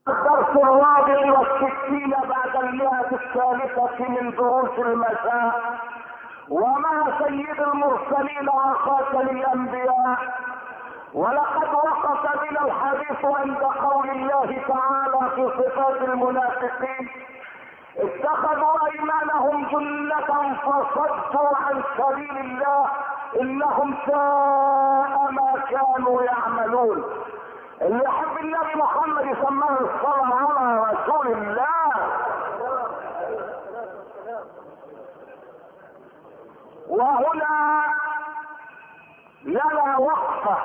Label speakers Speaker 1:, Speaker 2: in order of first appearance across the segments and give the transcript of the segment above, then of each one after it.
Speaker 1: الدرس الرابع والستين بعد المئة الثالثة من دروس المساء ومع سيد المرسلين وخاتم الأنبياء ولقد وقف بنا الحديث عند قول الله تعالى في صفات المنافقين اتخذوا ايمانهم جنة فصدوا عن سبيل الله انهم ساء ما كانوا يعملون اللي يحب النبي محمد يسماه الصلاة على رسول الله وهنا لنا وقفة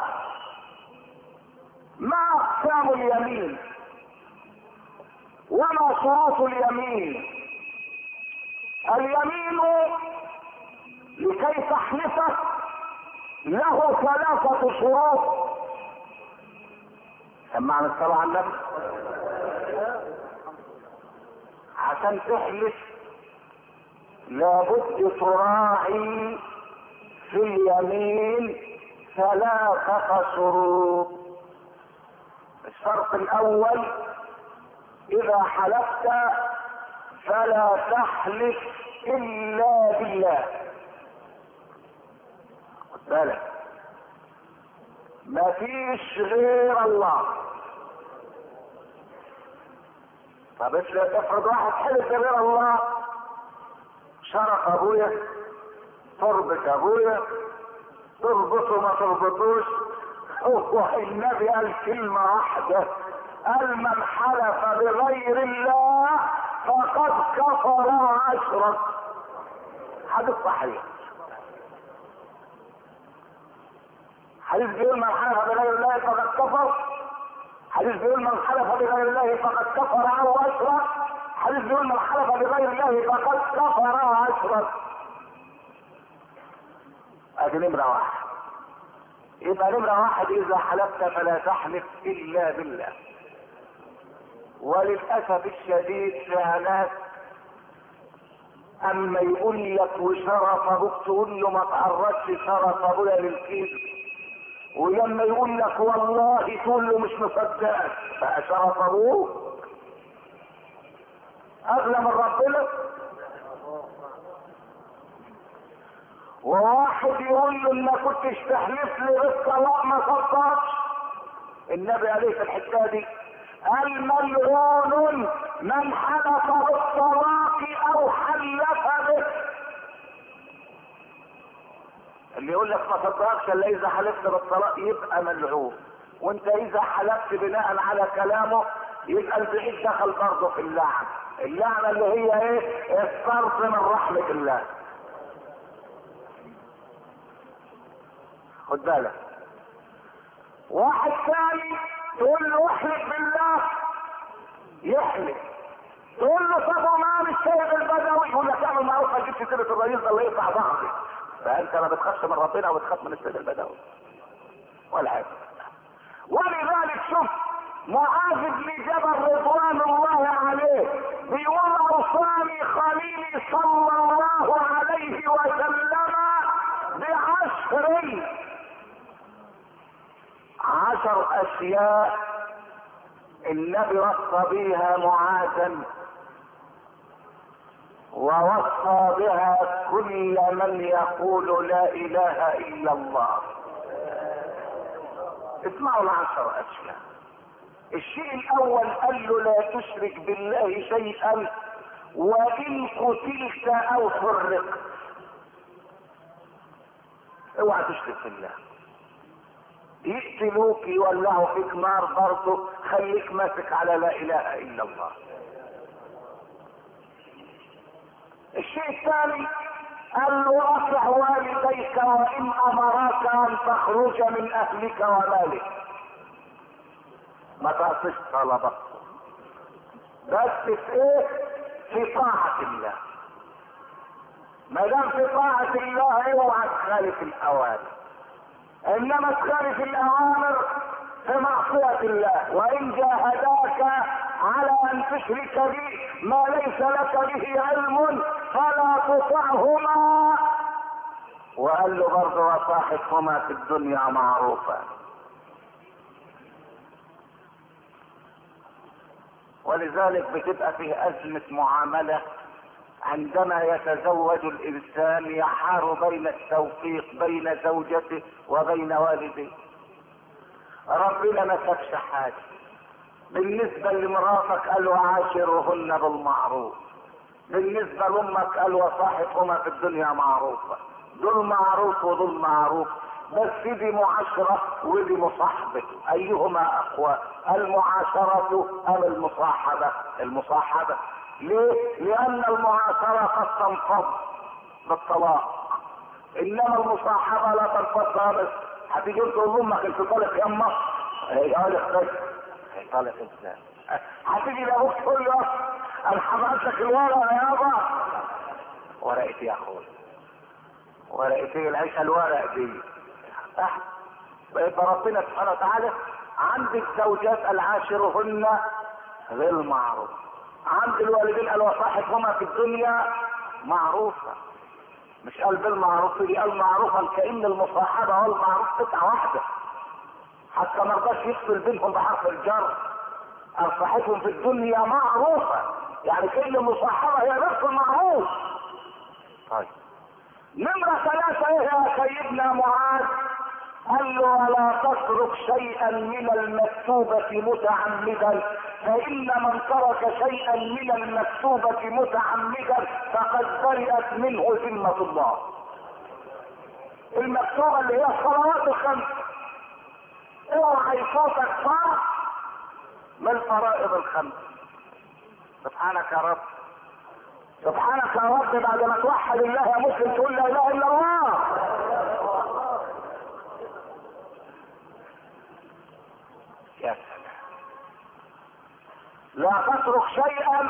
Speaker 1: ما أقسام اليمين وما شروط اليمين اليمين لكي تحلفه له ثلاثة شروط سمعنا الصلاة على النبي عشان تحلف لابد تراعي في اليمين ثلاثة شروط الشرط الأول إذا حلفت فلا تحلف إلا بالله خد بالك مفيش غير الله طب افرض واحد حلف غير الله شرف ابويا تربة ابويا تربطه ما تربطوش هو النبي قال كلمة واحدة قال من حلف بغير الله فقد كفر واشرك حديث صحيح حديث بيقول من حلف بغير الله فقد كفر حديث بيقول من حلف بغير الله فقد كفر او اشرك حديث بيقول من حلف بغير الله فقد كفر واشرك ادي نمرة واحد يبقى نمرة واحد اذا حلفت فلا تحلف الا بالله وللاسف الشديد فيها ناس اما يقول لك وشرف ابوك تقول له ما تعرضش شرف ابويا للكذب ولما يقول لك والله تقول له مش مصدقك بقى شرف ابوك اغلى من ربنا وواحد يقول له ان ما كنتش تحلف لي بالطلاق ما صدقش النبي عليه في الحته دي قال ملعون من حلف بالطلاق او حلف به اللي يقول لك ما صدقكش الا اذا حلفت بالطلاق يبقى ملعون وانت اذا حلفت بناء على كلامه يبقى البعيد دخل برضه في اللعن اللعنه اللي هي ايه الصرف من رحمه الله خد بالك واحد ثاني تقول له احلف بالله يحلف تقول له طب وما السيد البدوي يقول لك اعمل معروف ما تجيبش سيره الرئيس ده اللي يقطع ظهري فانت ما بتخافش من ربنا وبتخاف من السيد البدوي ولا حاجه ولذلك شوف معاذ بن جبل رضوان الله عليه بيقول اوصاني خليلي صلى الله عليه وسلم بعشر عشر اشياء النبي وصى بها معاذا ووصى بها كل من يقول لا اله الا الله اسمعوا العشر اشياء الشيء الاول قال له لا تشرك بالله شيئا وان قتلت او فرقت اوعى تشرك بالله يقتلوك يولعوا فيك نار برضه خليك ماسك على لا اله الا الله الشيء الثاني قال له اطع والديك وان امراك ان تخرج من اهلك ومالك ما تعصيش طلبك بس في ايه في طاعة الله ما دام في طاعة الله اوعى تخالف الاوامر انما تخالف الاوامر في معصية الله وان جاهداك على ان تشرك بي ما ليس لك به علم فلا تطعهما وقال له برضه وصاحبهما في الدنيا معروفا ولذلك بتبقى فيه ازمة معاملة عندما يتزوج الانسان يحار بين التوفيق بين زوجته وبين والديه ربنا ما سابش حاجه بالنسبه لمراتك قال وعاشرهن بالمعروف بالنسبه لامك قال وصاحبهما في الدنيا معروفه دول معروف ودول معروف بس دي معاشرة ودي مصاحبة أيهما أقوى المعاشرة أم المصاحبة المصاحبة ليه؟ لأن المعاشرة قد تنفض بالطلاق إنما المصاحبة لا تنفض خالص هتيجي تقول لأمك أنت طالق يما هيقول لك بس هيطالق إزاي؟ هتيجي لأبوك تقول له أنا حبعت لك الورقة يابا ورقة إيه يا أخويا؟ ورقة إيه العيشة الورق دي؟ فيبقى ربنا سبحانه وتعالى عند الزوجات العاشرهن بالمعروف عند الوالدين قال وصاحبهما في الدنيا معروفة مش قال بالمعروف دي قال معروفا كأن المصاحبة والمعروف قطعة واحدة حتى ما رضاش يفصل بينهم بحرف الجر قال صاحبهم في الدنيا معروفة يعني كل المصاحبة هي نفس المعروف طيب نمرة ثلاثة ايه يا سيدنا معاذ قال له ولا تترك شيئا من المكتوبة متعمدا فإن من ترك شيئا من المكتوبة متعمدا فقد برئت منه ذمة الله. المكتوبة اللي هي الصلوات الخمس. اوعى يفوتك فرض من الفرائض الخمس. سبحانك يا رب. سبحانك يا رب بعد ما توحد الله يا مسلم تقول لا اله الا الله. يا سلام لا تترك شيئا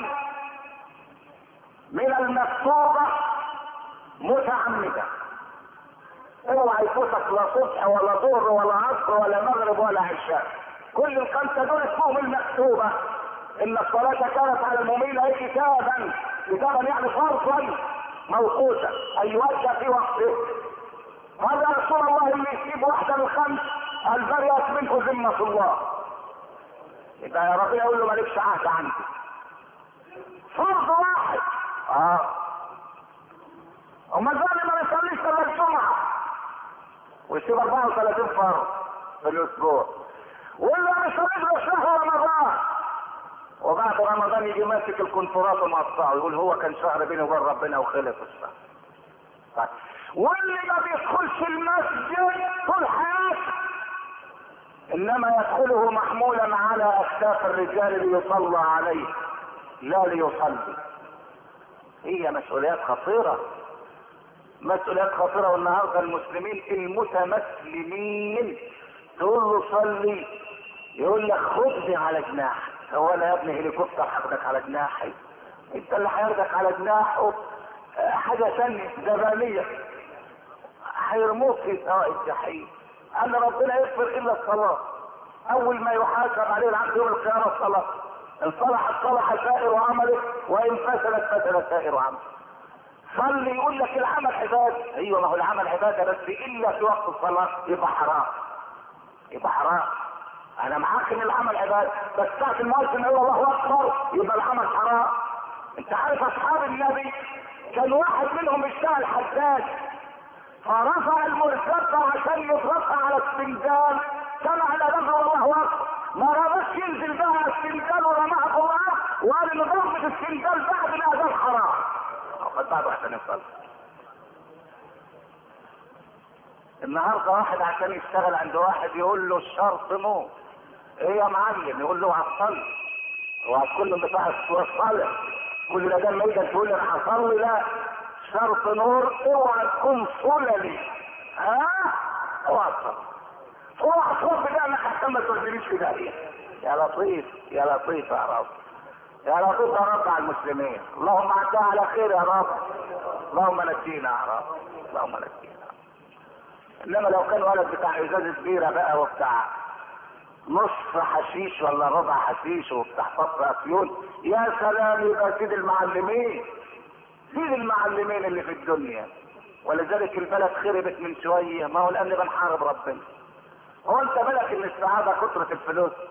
Speaker 1: من المكتوبة متعمدا اوعى يفوتك لا صبح ولا ظهر ولا عصر ولا مغرب ولا عشاء كل الخمسة دول اسمهم المكتوبة ان الصلاة كانت على المؤمنين اي كتابا كتابا يعني فرضا موقوتا اي وجه في وقته هذا رسول الله اللي يسيب واحدة من الخمس البرئت منه ذمة الله يبقى يا رب يقول له مالكش عهد عندي فرض واحد اه وما زال ما يصليش الا الجمعه ويسيب 34 فرض في الاسبوع واللي ما يصليش غير شهر رمضان وبعد رمضان يجي ماسك الكونترات ومقطعه يقول هو كان شهر بيني وبين ربنا وخلص الشهر طيب واللي ما بيدخلش المسجد طول حياته انما يدخله محمولا على اكتاف الرجال ليصلى عليه لا ليصلي هي مسؤوليات خطيرة مسؤوليات خطيرة والنهاردة المسلمين المتمسلمين تقول له صلي يقول لك خذني على جناحك هو انا يا ابني هليكوبتر هاخدك على جناحي انت اللي هياخدك على جناحه حاجة ثانية زبانية هيرموك في سواء الجحيم ان ربنا يغفر الا الصلاة اول ما يحاسب عليه العبد يوم القيامة الصلاة ان صلحت صلح سائر عمله وان فسدت فسد سائر عمله صلي يقول لك العمل عبادة ايوه ما هو العمل عبادة بس الا في وقت الصلاة يبقى حرام يبقى حرام انا معاك ان العمل عبادة بس ساعة المؤذن يقول الله اكبر يبقى العمل حرام انت عارف اصحاب النبي كان واحد منهم اشتغل حداد فرفع المرتبة عشان يضربها على السنجال سمع الاذان الله اكبر ما رضاش ينزل بها على السنجال ورماها في الارض وقال ان ضربة السنجال بعد الاذان حرام وقد بعد عشان يصلي النهارده واحد عشان يشتغل عند واحد يقول له الشرط نو ايه يا معلم يقول له هتصلي وهتكون بتاع الصلاه كل ما دام ما تقول لي انا هصلي لا شرط نور اوعى تكون صللي ها اوعى تصلي اوعى تروح بقى انا حتى ما تودينيش في داهيه يا لطيف يا لطيف يا رب يا لطيف يا رب على المسلمين اللهم عدها على خير يا رب اللهم نجينا يا رب اللهم نجينا انما لو كان ولد بتاع ازازه كبيره بقى وبتاع نص حشيش ولا ربع حشيش وبتاع فصل افيون يا سلام يبقى سيد المعلمين سيد المعلمين اللي في الدنيا ولذلك البلد خربت من شويه ما هو لان بنحارب ربنا هو انت بالك ان السعاده كثره الفلوس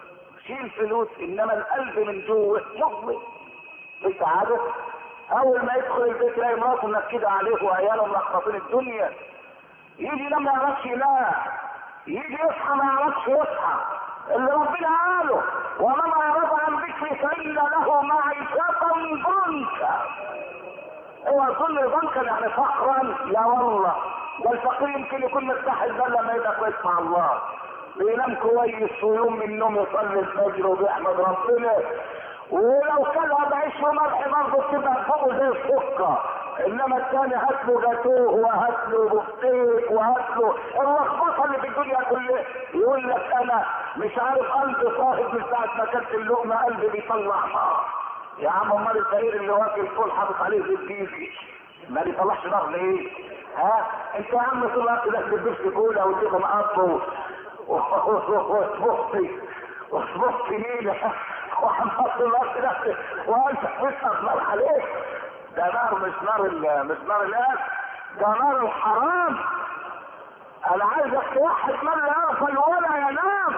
Speaker 1: بيشيل فلوس انما القلب من جوه مظلم انت عارف اول ما يدخل البيت يلاقي مراته منكده عليه وعياله ملخبطين الدنيا يجي لما ما يعرفش ينام يجي يصحى ما يعرفش يصحى اللي ربنا قاله ومن اعرض عن ذكري فان له معيشة ضنكا اوعى تقول لي ضنكا يعني فقرا لا والله ده الفقير يمكن يكون مرتاح البال لما يبقى كويس مع الله بينام كويس ويوم من النوم يصلي الفجر وبيحمد ربنا ولو كلها بعيش وملح برضه تبقى فوقه زي السكر انما الثاني هات له جاتوه وهات له بفتيك وهات له اللخبطه اللي في الدنيا كلها يقول لك انا مش عارف قلبي صاحب من ساعه ما كانت اللقمه قلبي بيطلع نار يا عم امال الفقير اللي واكل فول حاطط عليه زيت بيزي ما بيطلعش نار ليه؟ ها؟ انت يا عم طول الوقت ده بتدبس كولا وتجيبهم قطو واصبحتي واصبحتي مين وحنحط الوقت ده وانت تسقط نار عليك ده نار مش نار ال- مش نار الآن ده نار الحرام انا عايزك توحد من لا يغفل ولا ينام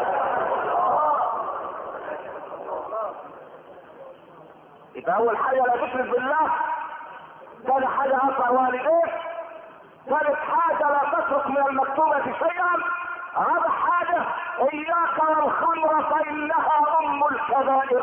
Speaker 1: يبقى اول حاجه لا تشرك بالله ثاني حاجه اطع والديك ثالث حاجه لا تترك من المكتوبه شيئا رابع حاجه اياك والخمر فانها ام الكبائر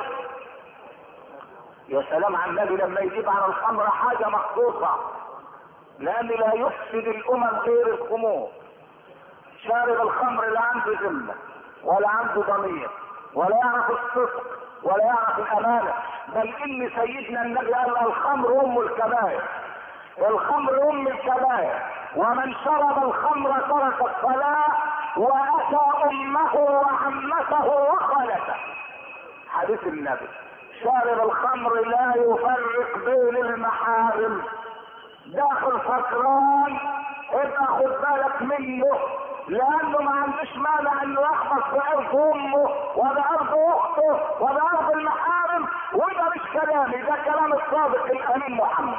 Speaker 1: يا سلام على النبي لما يجيب على الخمر حاجه مخصوصه لان لا يفسد الامم غير الخمور شارب الخمر لا عنده ذمه ولا عنده ضمير ولا يعرف الصدق ولا يعرف الامانه بل ان سيدنا النبي قال الخمر ام الكبائر الخمر ام الكبائر ومن شرب الخمر ترك الصلاه واتى امه وعمته وخالته حديث النبي شارب الخمر لا يفرق بين المحارم داخل سكران ابقى خد بالك منه لانه ما عندوش مانع انه يحفظ في ارض امه وبارض اخته وبارض المحارم وده مش كلامي ده كلام الصادق الامين محمد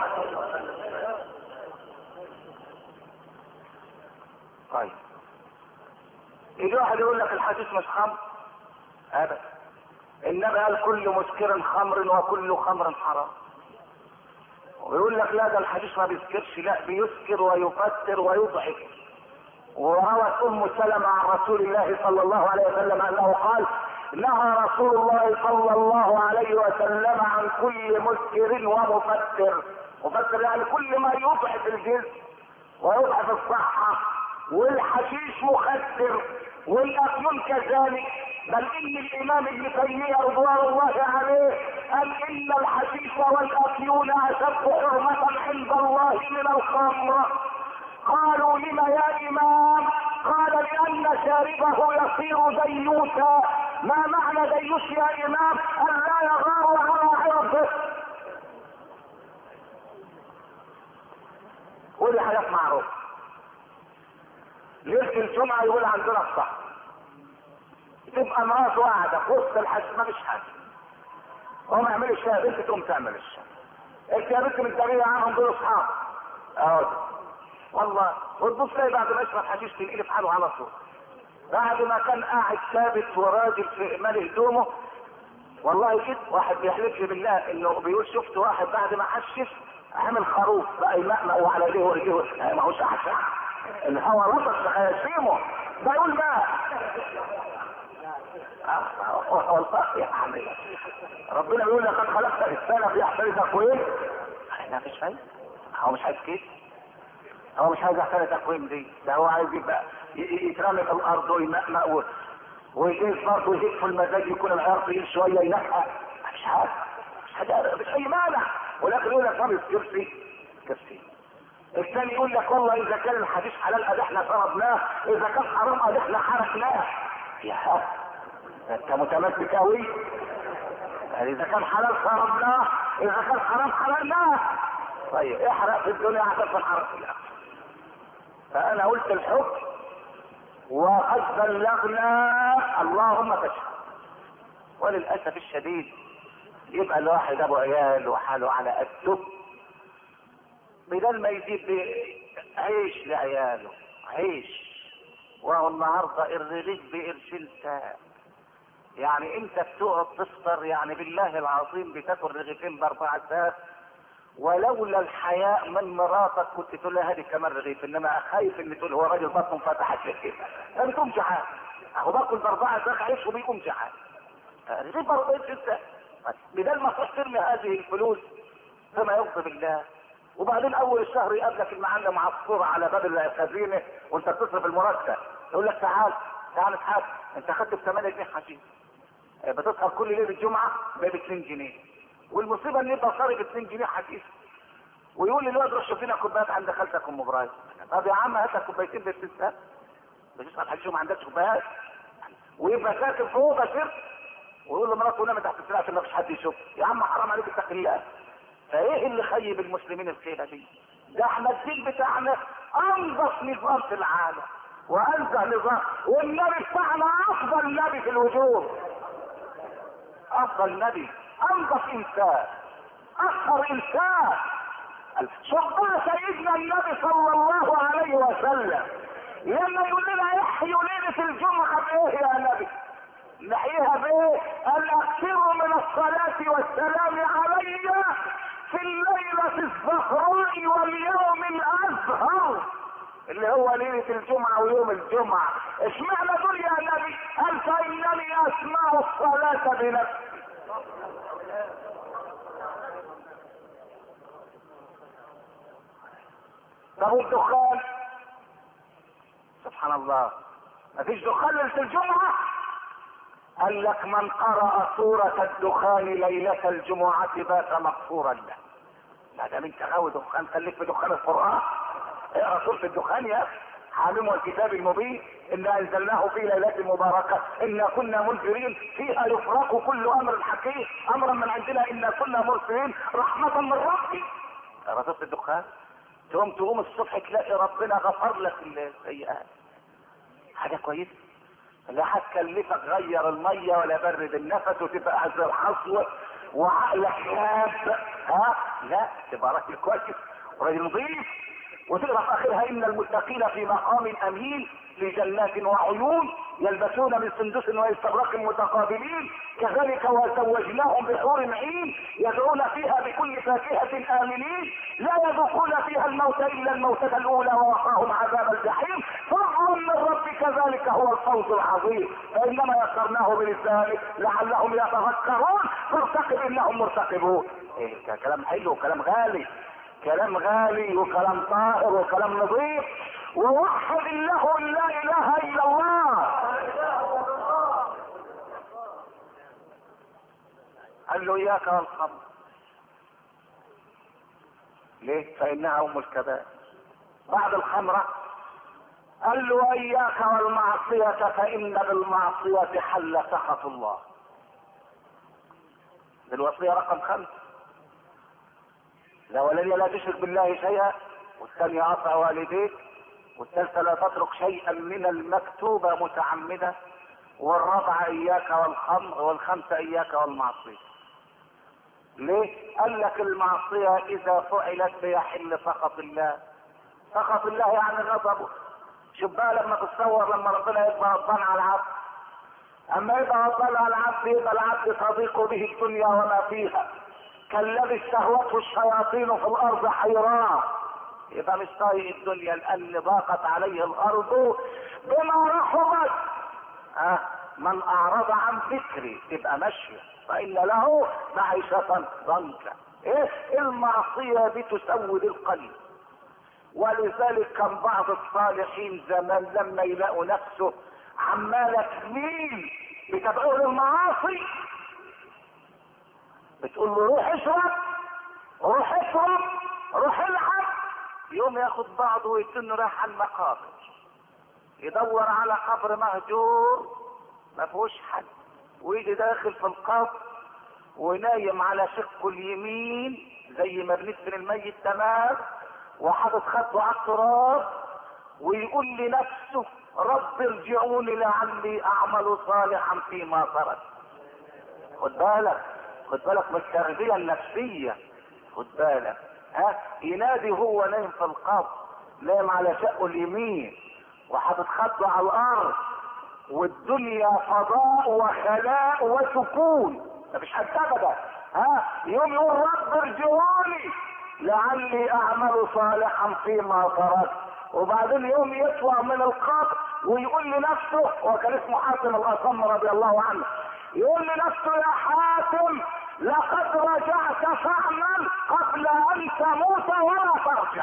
Speaker 1: طيب يجي واحد يقول لك الحديث مش خمر ابدا انما قال كل مسكر خمر وكل خمر حرام ويقول لك لا ده الحديث ما بيسكرش لا بيسكر ويفتر ويضعف وروت ام سلمة عن رسول الله صلى الله عليه وسلم انه قال نهى رسول الله صلى الله عليه وسلم عن كل مسكر ومفتر مفتر يعني كل ما يضعف الجسم ويضعف الصحة والحشيش مخدر والافيون كذلك بل ان الامام ابن تيمية رضوان الله عليه قال ان الحشيش والافيون اشد حرمة عند الله من الخمر قالوا لم يا امام قال لان شاربه يصير ديوثا ما معنى ديوث يا امام ان لا يغار على عرضه ودي حاجات معروفه ليله الجمعه يقول عندنا الصح تبقى مراته قاعده في وسط الحج ما فيش حاجه هو ما يعملش فيها بنت تقوم تعمل الشيء انت يا بنت متابعه عنهم دول اصحاب اهو والله وتبص تلاقي بعد ما يشرب حشيش تنقلب في حاله على طول بعد ما كان قاعد ثابت وراجل في مال هدومه والله كده واحد بيحلف لي بالله انه بيقول شفت واحد بعد ما حشش عامل خروف بقى يمقمق وعلى ايديه ورجليه ما هوش احسن الهواء لطش هيشيمه ده يقول ما والله يعني ربنا بيقول لقد خلقت الانسان في احسن تقويم احنا مش فاهم هو مش عايز كده هو مش عايز احسن تقويم دي ده هو عايز يبقى ي- ي- يترمي في الارض ويمقمق و- ويجيز برضه يجيب في المزاج يكون العيار طويل شويه ينقع مش حاجه مش حاجه مش اي مانع ولكن يقول لك رمي كرسي كرسي الثاني يقول لك والله اذا كان الحديث حلال ادي احنا فرضناه اذا كان حرام ادي احنا حرقناه يا حق انت متمسك قوي يعني اذا كان حلال فرضناه اذا كان حرام حللناه طيب احرق في الدنيا عشان تنحرق في الاخره فانا قلت الحكم وقد بلغنا اللهم تشهد وللاسف الشديد يبقى الواحد ابو عيال وحاله على قده بدل ما يجيب عيش لعياله عيش وهو النهارده الرغيف بقرشين ساعة يعني انت بتقعد تفطر يعني بالله العظيم بتاكل رغيفين باربع ساعات ولولا الحياء من مراتك كنت تقول لها هذه كمان رغيف انما خايف ان تقول هو راجل بطنه فتحت كده ما بيقومش جعان اهو باكل باربع ساعات عيش وبيقوم جعان رغيف برضه انت بدل ما تروح ترمي هذه الفلوس فيما يرضي بالله وبعدين اول الشهر يقابلك المعلم عصفور على باب الخزينه وانت بتصرف المرتب يقول لك تعال تعال اتحاسب انت خدت ب 8 جنيه حشيش بتسهر كل ليله الجمعه ب 2 جنيه والمصيبه ان يبقى صارف 2 جنيه حشيش ويقول لي الواد روح شوف لنا كوبايات عند خالتك ام ابراهيم طب يا عم هات لك كوبايتين ب 6 سنت بتشرب حشيش وما عندكش كوبايات ويبقى ساكن فوق بشر ويقول لمراته نام تحت السرير عشان ما فيش حد يشوف يا عم حرام عليك اتق الله فايه اللي خيب المسلمين الخيبه دي ده احنا الدين بتاعنا انظف نظام في العالم وانزه نظام والنبي بتاعنا افضل نبي في الوجود افضل نبي انظف انسان اطهر انسان شوف سيدنا النبي صلى الله عليه وسلم لما يقول لنا احيوا ليله الجمعه بايه يا نبي نحييها بايه ان اكثروا من الصلاه والسلام علي في الليلة الزهراء واليوم الازهر اللي هو ليلة الجمعة ويوم الجمعة اشمعنى دول يا نبي قال فانني اسمع الصلاة بنفسي طب والدخان سبحان الله مفيش دخان ليلة الجمعة قال لك من قرأ سورة الدخان ليلة الجمعة بات مغفورا له ما دام انت غاوي دخان خليك في دخان القرآن اقرا سورة الدخان يا اخي حامم الكتاب المبين انا انزلناه في ليلة مباركة انا كنا منذرين فيها يفرق كل امر حكيم امرا من عندنا انا كنا مرسلين رحمة من ربي اقرا سورة الدخان تقوم تقوم الصبح تلاقي ربنا غفر لك السيئات حاجة كويسة لا هتكلفك غير الميه ولا برد النفس وتبقى قاعد زي الحصو وعقلك شاب ها لا تبقى راجل كويس وراجل نظيف وتقرا في اخرها ان المتقين في مقام امين في جنات وعيون يلبسون من سندس واستبرق متقابلين كذلك وزوجناهم بحور عين يدعون فيها بكل فاكهة آمنين لا يذوقون فيها الموت إلا الموتة الأولى ووقاهم عذاب الجحيم فضل من ربك ذلك هو الفوز العظيم فإنما يسرناه بلسانك لعلهم يتذكرون فارتقب إنهم مرتقبون إيه كلام حلو وكلام غالي كلام غالي وكلام طاهر وكلام نظيف ووحد الله لا اله الا الله قال له اياك والخمر ليه فانها ام الكبائر بعد الخمره قال له اياك والمعصيه فان بالمعصيه حل سخط الله بالوصيه رقم خمسه الاولانيه لا تشرك بالله شيئا والثانيه اطع والديك والثالثه لا تترك شيئا من المكتوبه متعمده والرابعه اياك والخمر والخمسه اياك والمعصيه ليه قال لك المعصيه اذا فعلت بيحل سخط الله سخط الله يعني غضبه شوف بقى لما تتصور لما ربنا يبقى غضبان على العبد اما يبقى غضبان على العبد يبقى العبد صديق به الدنيا وما فيها كالذي استهوته الشياطين في الارض حيران يبقى مش طايق الدنيا لان ضاقت عليه الارض بما رحبت أه من اعرض عن ذكري تبقى ماشيه فان له معيشه ضنكا ايه المعصيه دي تسود القلب ولذلك كان بعض الصالحين زمان لما يلاقوا نفسه عماله تميل بتدعوه للمعاصي بتقول له روح اشرب روح اشرب روح العب يوم ياخد بعضه ويتن رايح على المقابر يدور على قبر مهجور ما فيهوش حد ويجي داخل في القبر ونايم على شقه اليمين زي ما بندفن الميت تمام وحاطط خده على التراب ويقول لنفسه رب ارجعوني لعلي اعمل صالحا فيما ترك خد بالك خد بالك من التربيه النفسيه خد بالك ها ينادي هو نايم في القبر نايم على شقه اليمين وحاطط خده على الارض والدنيا فضاء وخلاء وسكون مفيش حد ابدا ها يوم يقول رب ارجعوني لعلي اعمل صالحا فيما تركت وبعدين يوم يطلع من القبر ويقول لنفسه وكان اسمه حاتم الاصم رضي الله عنه يقول لنفسه يا حاتم لقد رجعت فاعمل قبل ان تموت ولا ترجع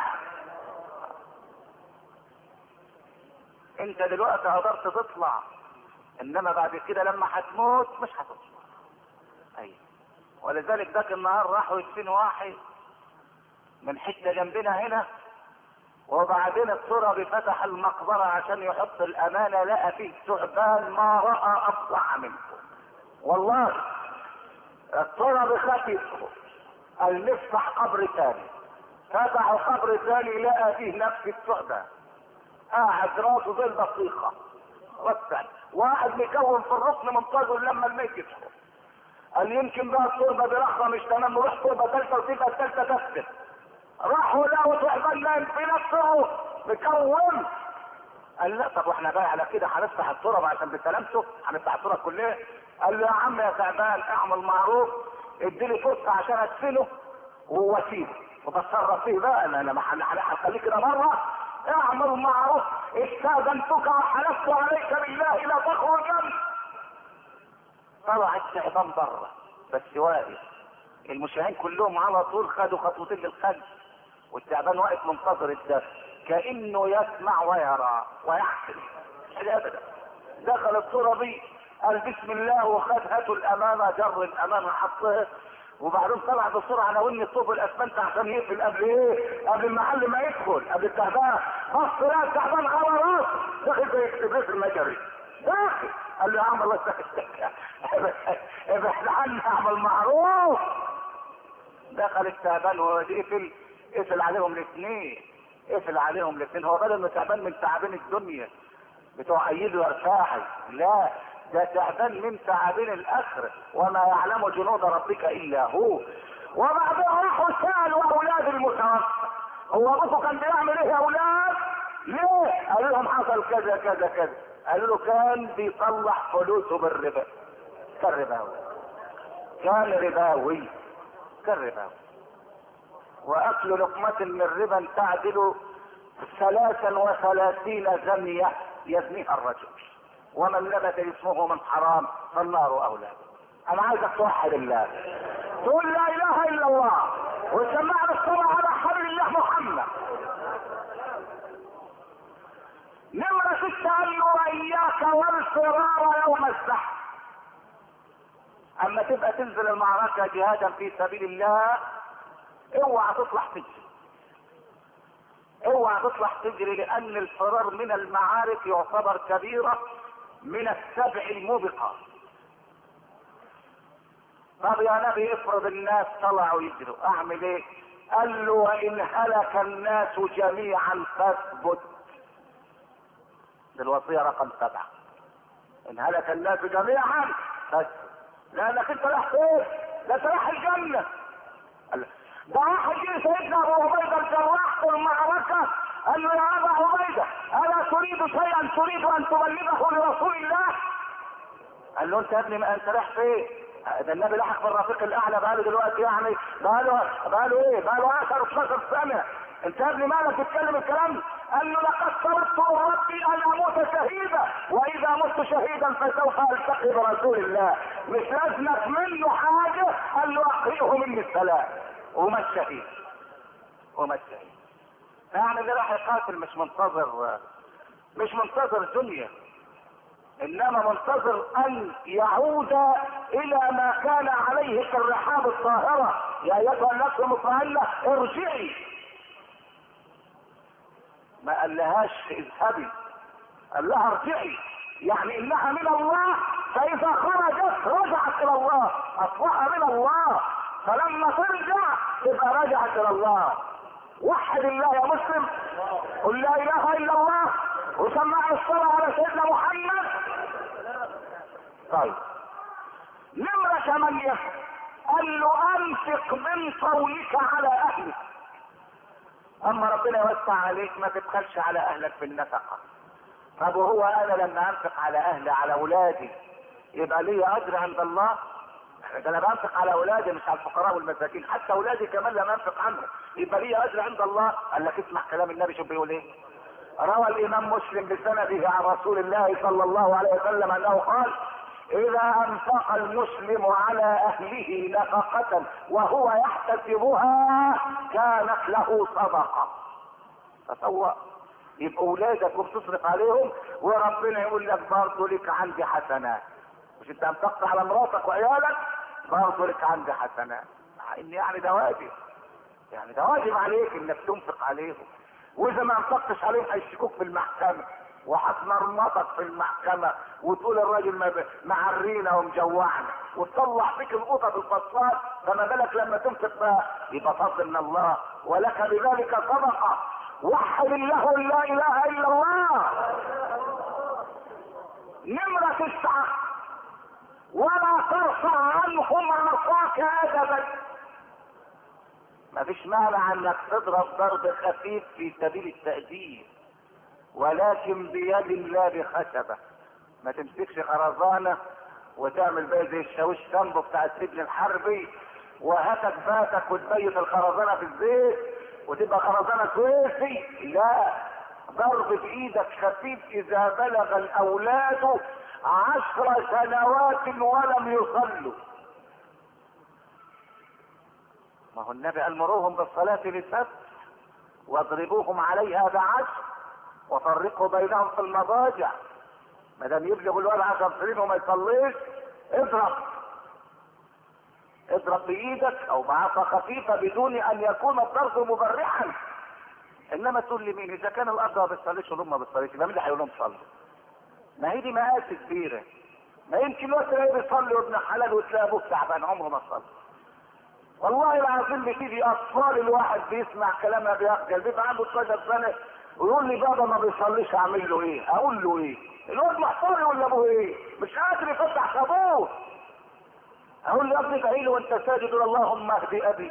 Speaker 1: انت دلوقتي قدرت تطلع انما بعد كده لما هتموت مش هتطلع ايوه ولذلك ذاك النهار راحوا يدفنوا واحد من حته جنبنا هنا وبعدين التربي فتح المقبرة عشان يحط الأمانة لقى فيه ثعبان ما رأى أفظع منه والله التربي خاف يدخل قال نفتح قبر ثاني فتحوا قبر ثاني لقى فيه نفس الثعبان قاعد راسه زي البطيخة رسل واحد مكون في الركن منتظر لما الميت يدخل قال يمكن بقى التربة دي رخرة مش تمام نروح تربة ثالثة وتبقى الثالثة تكتب راحوا لقوا ثعبان نايم في نفسه مكون قال لا طب واحنا بقى على كده هنفتح التراب عشان بسلامته هنفتح التراب كلها قال له يا عم يا ثعبان اعمل معروف اديني فرصه عشان ادفنه ووسيله وبتصرف فيه بقى انا انا هخليه كده مره اعمل معروف استاذنتك وحلفت عليك بالله لا تخرجن طلع الثعبان بره بس واقف المشاهين كلهم على طول خدوا خطوتين للخلف والتعبان واقف منتظر الدفن كانه يسمع ويرى ويحسن ابدا دخل التربي قال بسم الله وخد هاتوا الامانه جر الامانه حطها وبعدين طلع بسرعه على ون الطوب الاسمنت عشان يقفل قبل ايه؟ قبل المحل ما يدخل قبل التعبان بص لا التعبان على راسه داخل زي اكسبريس المجري داخل قال له يا عم الله يسامحك ابعد عني اعمل معروف دخل التعبان وهو يقفل قفل عليهم الاثنين قفل عليهم الاثنين هو بدل ما تعبان من تعابين الدنيا بتوع ايده وارفاحي لا ده تعبان من تعابين الاخره وما يعلم جنود ربك الا هو وبعدين راحوا سالوا اولاد المتوفى هو ابوكم كان بيعمل ايه يا اولاد؟ ليه؟ قالوا لهم حصل كذا كذا كذا قالوا له كان بيطلع فلوسه بالربا كان رباوي كان رباوي كان رباوي واكل لقمة من ربا تعدل ثلاثا وثلاثين زنية يزنيها الرجل ومن نبت اسمه من حرام فالنار اولى انا عايزك توحد الله تقول لا اله الا الله وسمعنا الصلاة على حبل الله محمد نمرة ستة قال له واياك والفرار يوم الزحف اما تبقى تنزل المعركة جهادا في سبيل الله اوعى تطلع تجري اوعى تطلع تجري لان الفرار من المعارك يعتبر كبيرة من السبع الموبقات طب يا نبي افرض الناس طلعوا يجروا اعمل ايه قال له وان هلك الناس جميعا فاثبت دي الوصية رقم سبعة ان هلك الناس جميعا فاثبت لانك انت رايح فين؟ ده انت رايح الجنة قال ده واحد جه سيدنا ابو عبيده الجراح في المعركه قال له يا ابا عبيده الا تريد شيئا تريد ان تبلغه لرسول الله؟ قال له انت يا ابني ما انت رايح فين؟ ده النبي لحق بالرفيق الاعلى بقاله دلوقتي يعني بقاله بقاله ايه؟ بقاله 10 12 سنه انت يا ابني مالك تتكلم الكلام قال له لقد طلبت من ربي ان اموت شهيدا واذا مت شهيدا فسوف التقي برسول الله مش لازمك منه حاجه قال له اقرئه مني السلام وما الشهيد وما الشهيد يعني اللي راح يقاتل مش منتظر مش منتظر دنيا انما منتظر ان يعود الى ما كان عليه في الرحاب الطاهرة يا ايتها النفس المطمئنة ارجعي ما قالهاش اذهبي قال لها ارجعي يعني انها من الله فاذا خرجت رجعت الى الله اصبح من الله فلما ترجع تبقى رجعت الى الله وحد الله يا مسلم قل لا اله الا الله وسمع الصلاة على سيدنا محمد طيب نمرة ثمانية قال له انفق من قولك على اهلك اما ربنا يوسع عليك ما تبخلش على اهلك بالنفقة طب وهو انا لما انفق على اهلي على اولادي يبقى لي اجر عند الله ده انا بنفق على اولادي مش على الفقراء والمساكين حتى اولادي كمان لما انفق عنهم يبقى لي اجر عند الله قال لك اسمع كلام النبي شوف بيقول ايه روى الامام مسلم بسنده عن رسول الله صلى الله عليه وسلم انه قال اذا انفق المسلم على اهله نفقة وهو يحتسبها كانت له صدقة تصور يبقى اولادك وبتصرف عليهم وربنا يقول لك برضه لك عندي حسنات مش انت انفقت على مراتك وعيالك برضه لك عندي حسنات مع ان يعني ده واجب يعني ده واجب عليك انك تنفق عليهم واذا ما انفقتش عليهم هيشتكوك في المحكمه وهتمرمطك في المحكمة وتقول الراجل ما ب- معرينا ومجوعنا وتطلع فيك القطط الفصلات فما بالك لما تنفق بقى يبقى فضل من الله ولك بذلك صدقة وحد الله لا اله الا الله نمرة تسعة ولا ترفع عنهم عصاك ادبا مفيش مانع انك تضرب ضرب خفيف في سبيل التأديب ولكن بيد لا بخشبة ما تمسكش خرزانة وتعمل بقى زي الشاويش جنبه بتاع السجن الحربي وهاتك باتك وتبيت الخرزانة في الزيت وتبقى خرزانة كويسي لا ضرب بايدك خفيف اذا بلغ الاولاد عشر سنوات ولم يصلوا ما هو النبي قال مروهم بالصلاة لسبت واضربوهم عليها بعشر وفرقوا بينهم في المضاجع ما دام يبلغ الولد عشر سنين وما يصليش اضرب اضرب بايدك او بعصا خفيفه بدون ان يكون الضرب مبرحا انما تقول لي مين اذا كان الاب ما بيصليش والام ما بيصليش يبقى مين اللي هيقول لهم صلوا ما هي دي مقاس كبيره ما يمكن الوقت تلاقيه بيصلي وابن حلال وتلاقي ابوه تعبان عمره ما صلى والله العظيم بتيجي اطفال الواحد بيسمع كلامها بيخجل بيبقى عنده 12 سنه ويقول لي بابا ما بيصليش اعمل له ايه؟ اقول له ايه؟ الواد محصوري ولا ابوه ايه؟ مش قادر يفتح كابوس اقول له يا ابني ادعي له وانت ساجد قول اللهم اهدي ابي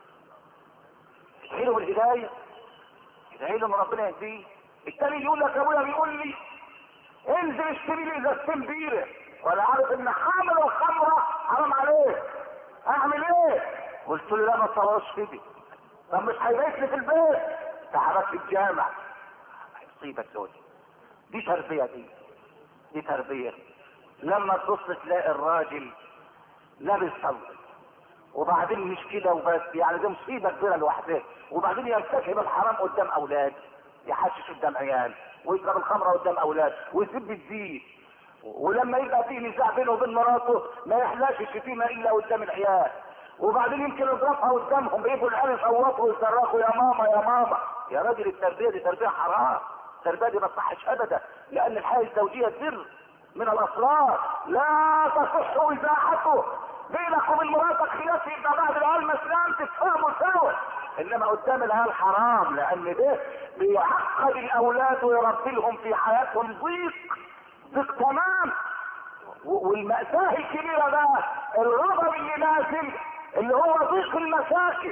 Speaker 1: ادعي له بالهدايه ادعي له ان ربنا يهديه التاني يقول لك ابويا بيقول لي انزل اشتري لي ازازتين بيره وانا عارف ان حامل الخمره حرام عليه اعمل ايه؟ قلت له لا ما تصورش كده طب مش هيبيت لي في البيت تعبك في الجامع مصيبه سودة دي تربيه دي دي تربيه لما تبص تلاقي الراجل لا بيصلي وبعدين مش كده وبس يعني دي مصيبه كبيره لوحدها وبعدين يرتكب الحرام قدام اولاد يحشش قدام عيال ويشرب الخمره قدام اولاد ويسب الدين ولما يبقى فيه نزاع بينه وبين مراته ما يحلاش الشتيمه الا قدام العيال وبعدين يمكن يضربها قدامهم يجوا العيال يصوتوا ويصرخوا يا ماما يا ماما يا راجل التربيه دي تربيه حرام التربيه دي ما تصحش ابدا لان الحياه الزوجيه سر من الاسرار لا تصح اذاعته بينك وبين مراتك خلاف يبقى بعد العيال مسلم تتفاهموا سوا انما قدام العيال حرام لان ده بيعقد الاولاد ويربي لهم في حياتهم ضيق ضيق تمام و- والمأساة الكبيرة بقى الغضب اللي نازل اللي هو ضيق المساكن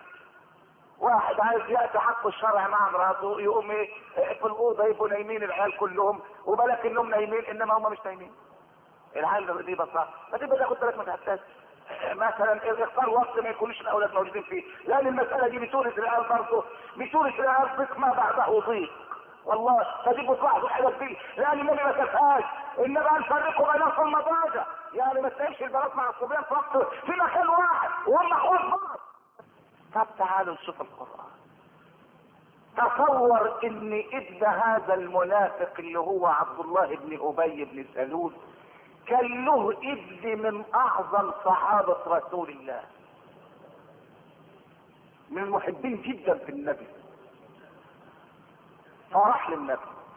Speaker 1: واحد عايز ياتي حق الشرع مع مراته يقوم ايه في الاوضه يبقوا نايمين العيال كلهم وبالك انهم نايمين انما هم مش نايمين العيال دي بصراحه فتبقى تاخد بالك ما تحتاج مثلا اختار وقت ما يكونش الاولاد موجودين فيه لان المساله دي بتورث العيال برضه بتورث العيال ضيق ما بعده ضيق والله فدي بتلاحظوا الحاجات دي لان النبي ما شافهاش النبي قال فرقوا بينهم في المضاجع يعني ما تلاقيش البنات مع الصبيان في وقت في مكان واحد وهم اخوات بعض طب تعالوا نشوف القرآن تصور ان ابن هذا المنافق اللي هو عبد الله بن ابي بن سلول كان له ابن من اعظم صحابة رسول الله من المحبين جدا في النبي فراح للنبي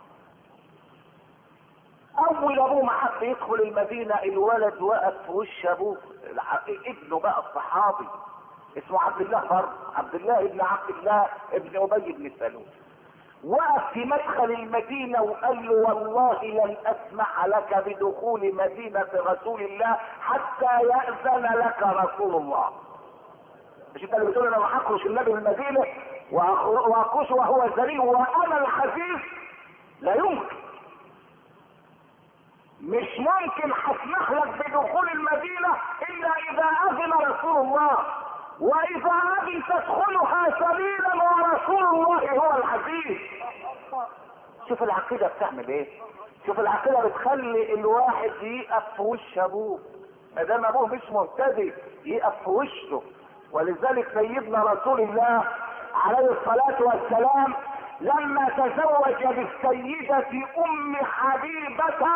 Speaker 1: اول ابوه ما حب يدخل المدينة الولد وقف في وش ابوه الع- ابنه بقى الصحابي اسمه عبد الله فرد عبد الله بن عبد الله ابن ابي بن سلول وقف في مدخل المدينة وقال له والله لن اسمح لك بدخول مدينة رسول الله حتى يأذن لك رسول الله مش انت اللي بتقول انا راح اخرج النبي من المدينة وأخر- واخرج وهو ذليل وانا العزيز لا يمكن مش ممكن هسمح لك بدخول المدينة الا اذا اذن رسول الله واذا اذن تدخلها سبيلا ورسول الله هو العزيز شوف العقيدة بتعمل ايه شوف العقيدة بتخلي الواحد يقف في وش ابوه ما دام ابوه مش مهتدي يقف في وشه ولذلك سيدنا رسول الله عليه الصلاة والسلام لما تزوج بالسيدة ام حبيبة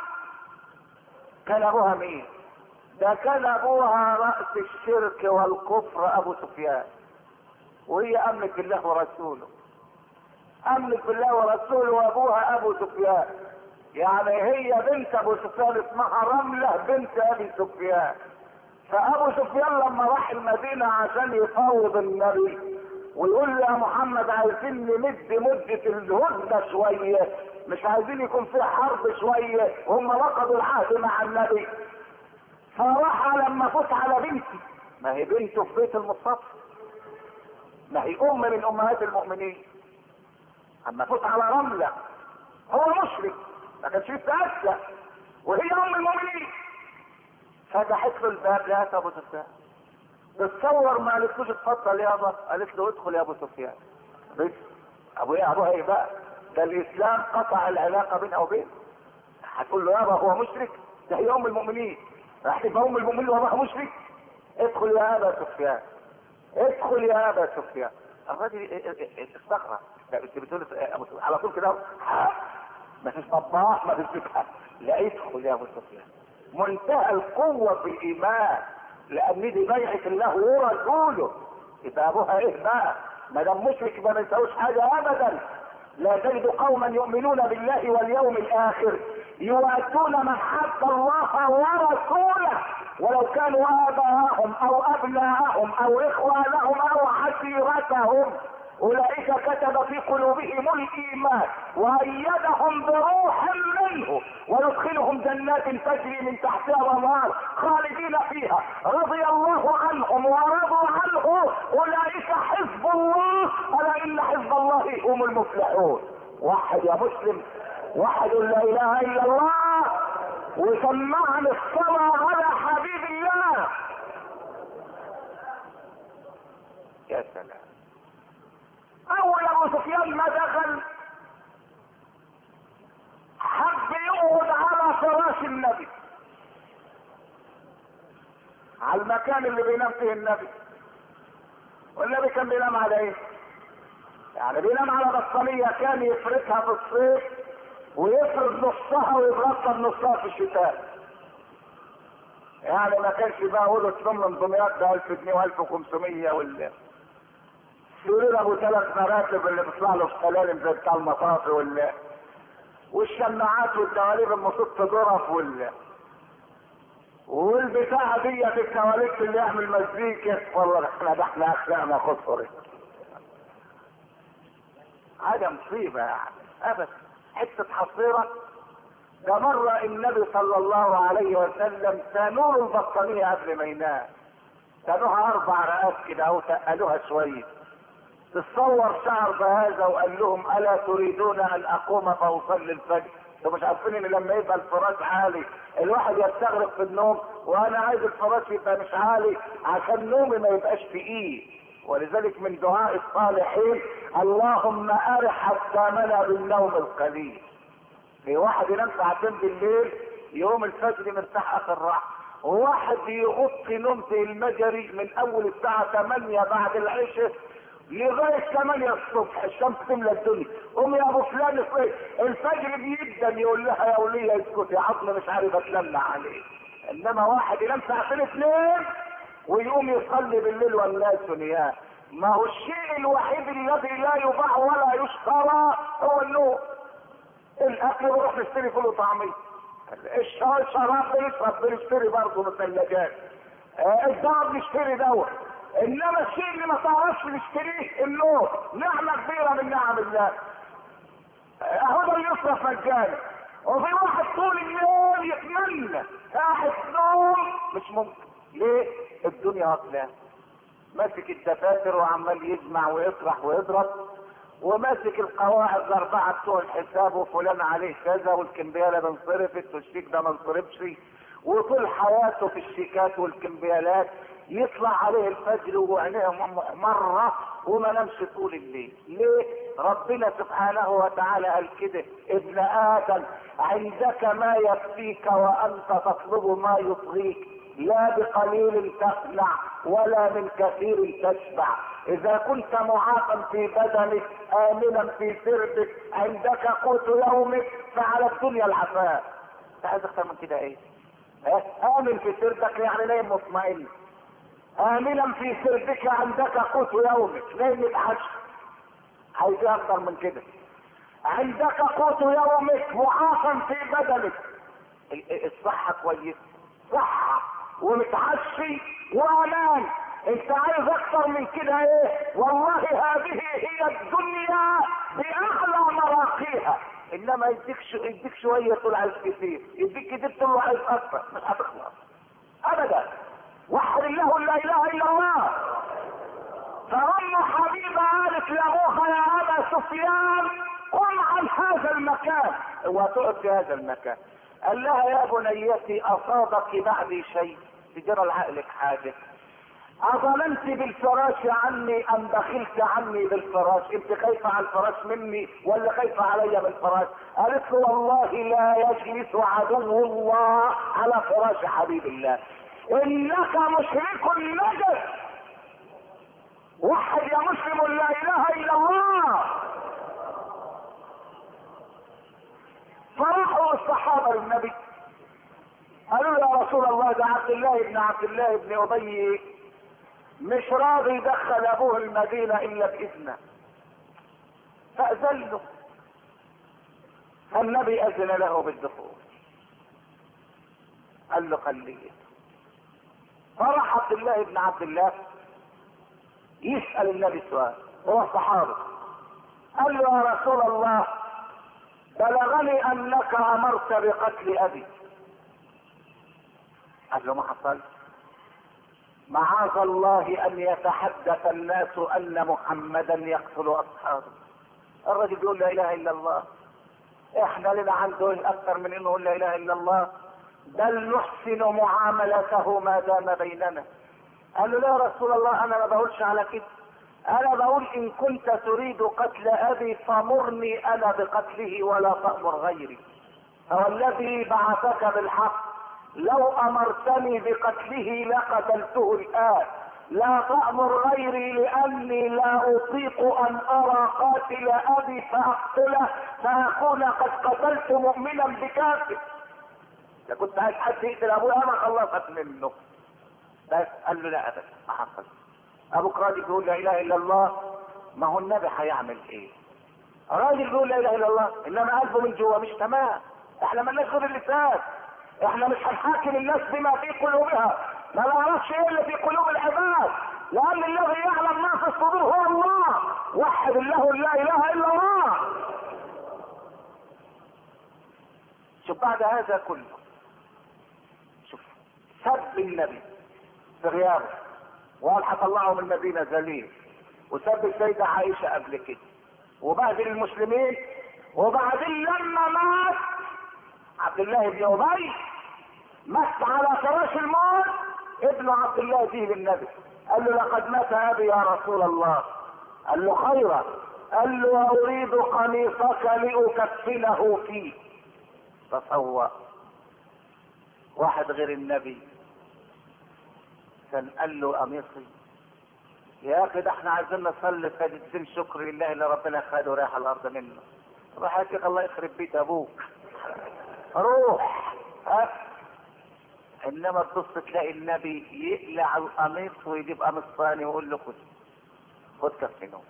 Speaker 1: كان ابوها مين ده كان ابوها رأس الشرك والكفر ابو سفيان وهي امنت بالله ورسوله امنت بالله ورسوله وابوها ابو سفيان يعني هي بنت ابو سفيان اسمها رملة بنت ابي سفيان فابو سفيان لما راح المدينة عشان يفاوض النبي ويقول له يا محمد عايزين نمد مدة الهدنة شوية مش عايزين يكون في حرب شوية وهم نقضوا العهد مع النبي فراح لما فوت على بنتي ما هي بنته في بيت المصطفى ما هي ام من امهات المؤمنين اما فوت على رملة هو مشرك ما كانش يتأسى وهي ام المؤمنين فتحت له الباب لقيت ابو سفيان تتصور ما قالتلوش اتفضل يابا قالت له ادخل يا ابو سفيان بس ابو ايه ابوها ايه بقى ده الاسلام قطع العلاقه بينها وبين هتقول له يابا هو مشرك ده هي ام المؤمنين راح تبقى ام المؤمنين وابوها مشرك ادخل يا ابا سفيان ادخل يا ابا سفيان الراجل استغرب لا انت بتقول ابو سفيان على طول كده ما فيش طباخ ما فيش بتاع لا ادخل يا ابو سفيان منتهى القوه في الايمان لان دي بيعه الله ورسوله يبقى ابوها ايه بقى ما دام مشرك ما بيساويش حاجه ابدا لا تجد قوما يؤمنون بالله واليوم الاخر يؤدون من حد الله ورسوله ولو كانوا اباءهم او ابناءهم او اخوانهم او عشيرتهم اولئك كتب في قلوبهم الايمان وايدهم بروح منه ويدخلهم جنات تجري من تحتها الانهار خالدين فيها رضي الله عنهم ورضوا عنه اولئك حزب الله الا ان حزب الله هم المفلحون وحد يا مسلم وحد لا اله الا الله وسمعني الصلاه على حبيب الله يا سلام اول ابو سفيان ما دخل حب يقعد على فراش النبي على المكان اللي بينام فيه النبي والنبي كان بينام على ايه يعني بينام على بطانية كان يفركها في الصيف ويفرد نصها ويبرطها بنصها في الشتاء يعني ما كانش بقى اوضه نوم من دمياط ب 1000 جنيه و1500 وال سرير ابو ثلاث مراتب اللي بيطلع له في سلالم زي بتاع المطاف وال والشماعات والدواليب المصوت ظرف وال والبتاعة ديت الكواليس اللي يعمل مزيكا والله احنا ده احنا اخلاقنا خسرت حاجة مصيبة يعني ابدا حتة حصيرة ده مرة النبي صلى الله عليه وسلم تنور البطانية قبل ما ينام تنوها اربع رقات كده او تقلوها شوية تصور شعر بهذا وقال لهم الا تريدون ان اقوم فاصلي الفجر انتوا مش عارفين ان لما يبقى الفراش عالي الواحد يستغرق في النوم وانا عايز الفراش يبقى مش عالي عشان نومي ما يبقاش تقيل ولذلك من دعاء الصالحين اللهم ارح اجسامنا بالنوم القليل في واحد ينام ساعتين بالليل يوم الفجر مرتاح اخر راحه وواحد يغطي نومته المجري من اول الساعه 8 بعد العشاء لغاية 8 الصبح الشمس تملى الدنيا قوم يا ابو فلان الفجر بيبدا يقول لها يا ولية اسكت يا عظم مش عارف اتلمع عليه انما واحد ينام ساعتين اثنين ويقوم يصلي بالليل والناس نيام ما هو الشيء الوحيد الذي لا يباع ولا يشترى هو النوم الاكل بنروح نشتري فول وطعميه الشراب بنشرب بنشتري برضه مثلجات الدواء بنشتري دواء انما الشيء اللي ما تعرفش نشتريه النور نعمة كبيرة من نعم الله اهو ده يصرف مجاني وفي واحد طول اليوم يتمنى قاعد نوم مش ممكن ليه الدنيا واكلاه ماسك الدفاتر وعمال يجمع ويطرح ويضرب وماسك القواعد الاربعه بتوع الحساب وفلان عليه كذا والكمبياله انصرفت والشيك ده ما انصرفش وطول حياته في الشيكات والكمبيالات يطلع عليه الفجر وعينيه محمرة وما نامش طول الليل ليه ربنا سبحانه وتعالى قال كده ابن ادم عندك ما يكفيك وانت تطلب ما يطغيك لا بقليل تقنع ولا من كثير تشبع اذا كنت معافا في بدنك امنا في سربك عندك قوت يومك فعلى الدنيا العفاء انت عايز اكتر من كده ايه ها؟ امن في سربك يعني نايم مطمئن امنا في سربك عندك قوت يومك نايم متعشى عايز ايه اكتر من كده عندك قوت يومك معافا في بدنك الصحة كويسة صحة ومتعشي وامان انت عايز اكتر من كده ايه والله هذه هي الدنيا باعلى مراقيها انما يديك شو يديك شويه تقول عايز كتير يديك كتير تقول عايز اكتر مش هتخلص ابدا وحد الله لا اله الا الله فام حبيبه قالت لابوها يا ابا سفيان قم عن هذا المكان وتقف في هذا المكان قال لها يا بنيتي اصابك بعدي شيء تجرى لعقلك حاجه أظلمت بالفراش عني أم بخلت عني بالفراش أنت خايفة على الفراش مني ولا خايفة علي بالفراش قالت له والله لا يجلس عدو الله على فراش حبيب الله إنك مشرك نجس وحد يا مسلم لا إله إلا الله فراحوا الصحابة للنبي قالوا يا رسول الله ده عبد الله بن عبد الله بن أبي مش راضي يدخل ابوه المدينة الا باذنه فاذن له فالنبي اذن له بالدخول قال له خليه فراح عبد الله بن عبد الله يسأل النبي سؤال هو الصحابي قال له يا رسول الله بلغني انك امرت بقتل ابي قال له ما حصلش معاذ الله ان يتحدث الناس ان محمدا يقتل اصحابه الرجل بيقول لا اله الا الله احنا لنا عنده اكثر من انه لا اله الا الله بل نحسن معاملته ما دام بيننا قال له لا يا رسول الله انا ما بقولش على كده انا بقول ان كنت تريد قتل ابي فمرني انا بقتله ولا تامر غيري هو الذي بعثك بالحق لو امرتني بقتله لقتلته الان لا تأمر غيري لأني لا أطيق أن أرى قاتل أبي فأقتله فأكون قد قتلت مؤمنا بكافر. إذا كنت عايز حد يقتل أبويا أنا خلصت منه. بس قال له لا أبدا ما حصل. أبوك راجل بيقول لا إله إلا الله ما هو النبي هيعمل إيه؟ راجل بيقول لا إله إلا الله إنما قلبه من جوه مش تمام. إحنا مالناش غير اللسان. احنا مش هنحاكم الناس بما في قلوبها ما نعرفش ايه اللي في قلوب العباد لان الذي يعلم ما في الصدور هو الله وحد الله لا اله الا الله شوف بعد هذا كله شوف سب النبي في غيابه وقال هطلعه من المدينه ذليل وسب السيده عائشه قبل كده وبهدل المسلمين وبعدين لما مات عبد الله بن ابي مات على فراش الموت ابن عبد الله فيه للنبي قال له لقد مات ابي يا رسول الله قال له خيرا قال له اريد قميصك لاكفنه فيه تصور واحد غير النبي كان قال له قميصي يا اخي ده احنا عايزين نصلي سجدتين شكر لله اللي ربنا خده رايح الارض منه راح يا شيخ الله يخرب بيت ابوك روح ها انما تبص تلاقي النبي يقلع القميص ويجيب قميص ثاني ويقول له خد خد كفنوه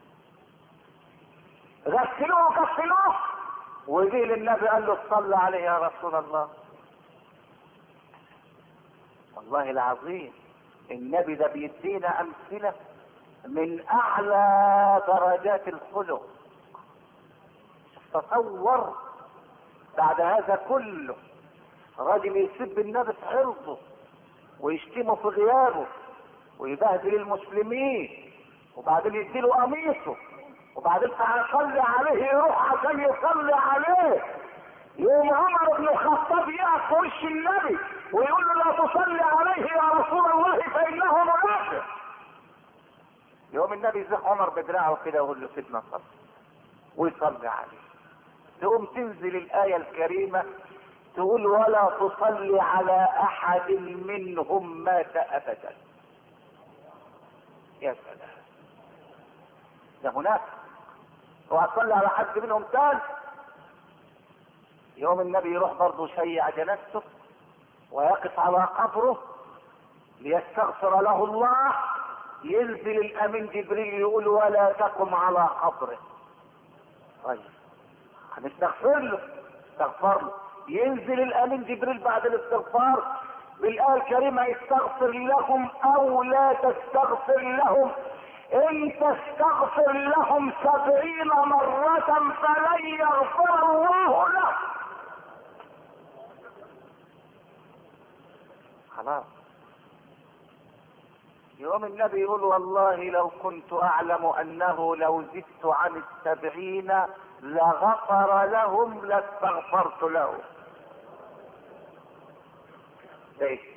Speaker 1: غسلوه كفنوه ويجي للنبي قال له صلى عليه يا رسول الله والله العظيم النبي ده بيدينا امثله من اعلى درجات الخلق تصور بعد هذا كله راجل يسب النبي في عرضه ويشتمه في غيابه ويبهدل المسلمين وبعدين يديله قميصه وبعدين هيصلي عليه يروح عشان يصلي عليه يوم عمر بن الخطاب يقف في وش النبي ويقول له لا تصلي عليه يا رسول الله فانه منافق يوم النبي يزق عمر بدراعه كده ويقول له سيدنا صلي ويصلي عليه تقوم تنزل الآية الكريمة تقول ولا تصلي على أحد منهم مات أبدا يا سلام ده هناك وهتصلي على حد منهم تاني يوم النبي يروح برضه يشيع جنازته ويقف على قبره ليستغفر له الله ينزل الامين جبريل يقول ولا تقم على قبره طيب هنستغفر له استغفر له ينزل الامين جبريل بعد الاستغفار بالايه الكريمه استغفر لهم او لا تستغفر لهم ان تستغفر لهم سبعين مرة فلن يغفر الله لهم خلاص يوم النبي يقول والله لو كنت اعلم انه لو زدت عن السبعين لغفر لهم لاستغفرت لهم ده ايه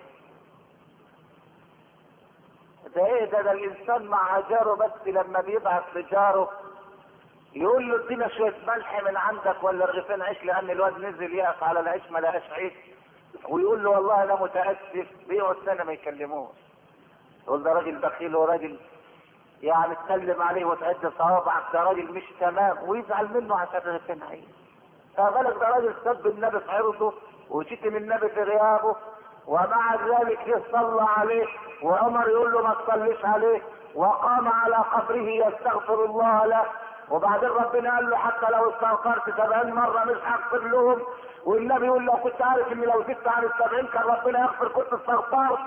Speaker 1: ده ايه ده, ده الانسان مع جاره بس لما بيبعت لجاره يقول له ادينا شويه ملح من عندك ولا رغيفين عيش لان الواد نزل يقف على العيش ما لقاش عيش ويقول له والله انا متاسف بيقعد سنه ما يكلموش يقول ده راجل بخيل وراجل يعني تسلم عليه وتعد صوابعك ده راجل مش تمام ويزعل منه عشان رغيفين عيش فبالك ده راجل سب النبي في عرضه وشتم النبي في غيابه ومع ذلك يصلى عليه وعمر يقول له ما تصليش عليه وقام على قبره يستغفر الله له وبعدين ربنا قال له حتى لو استغفرت سبعين مرة مش هغفر لهم والنبي يقول لو كنت عارف ان لو زدت عن السبعين كان ربنا يغفر كنت استغفرت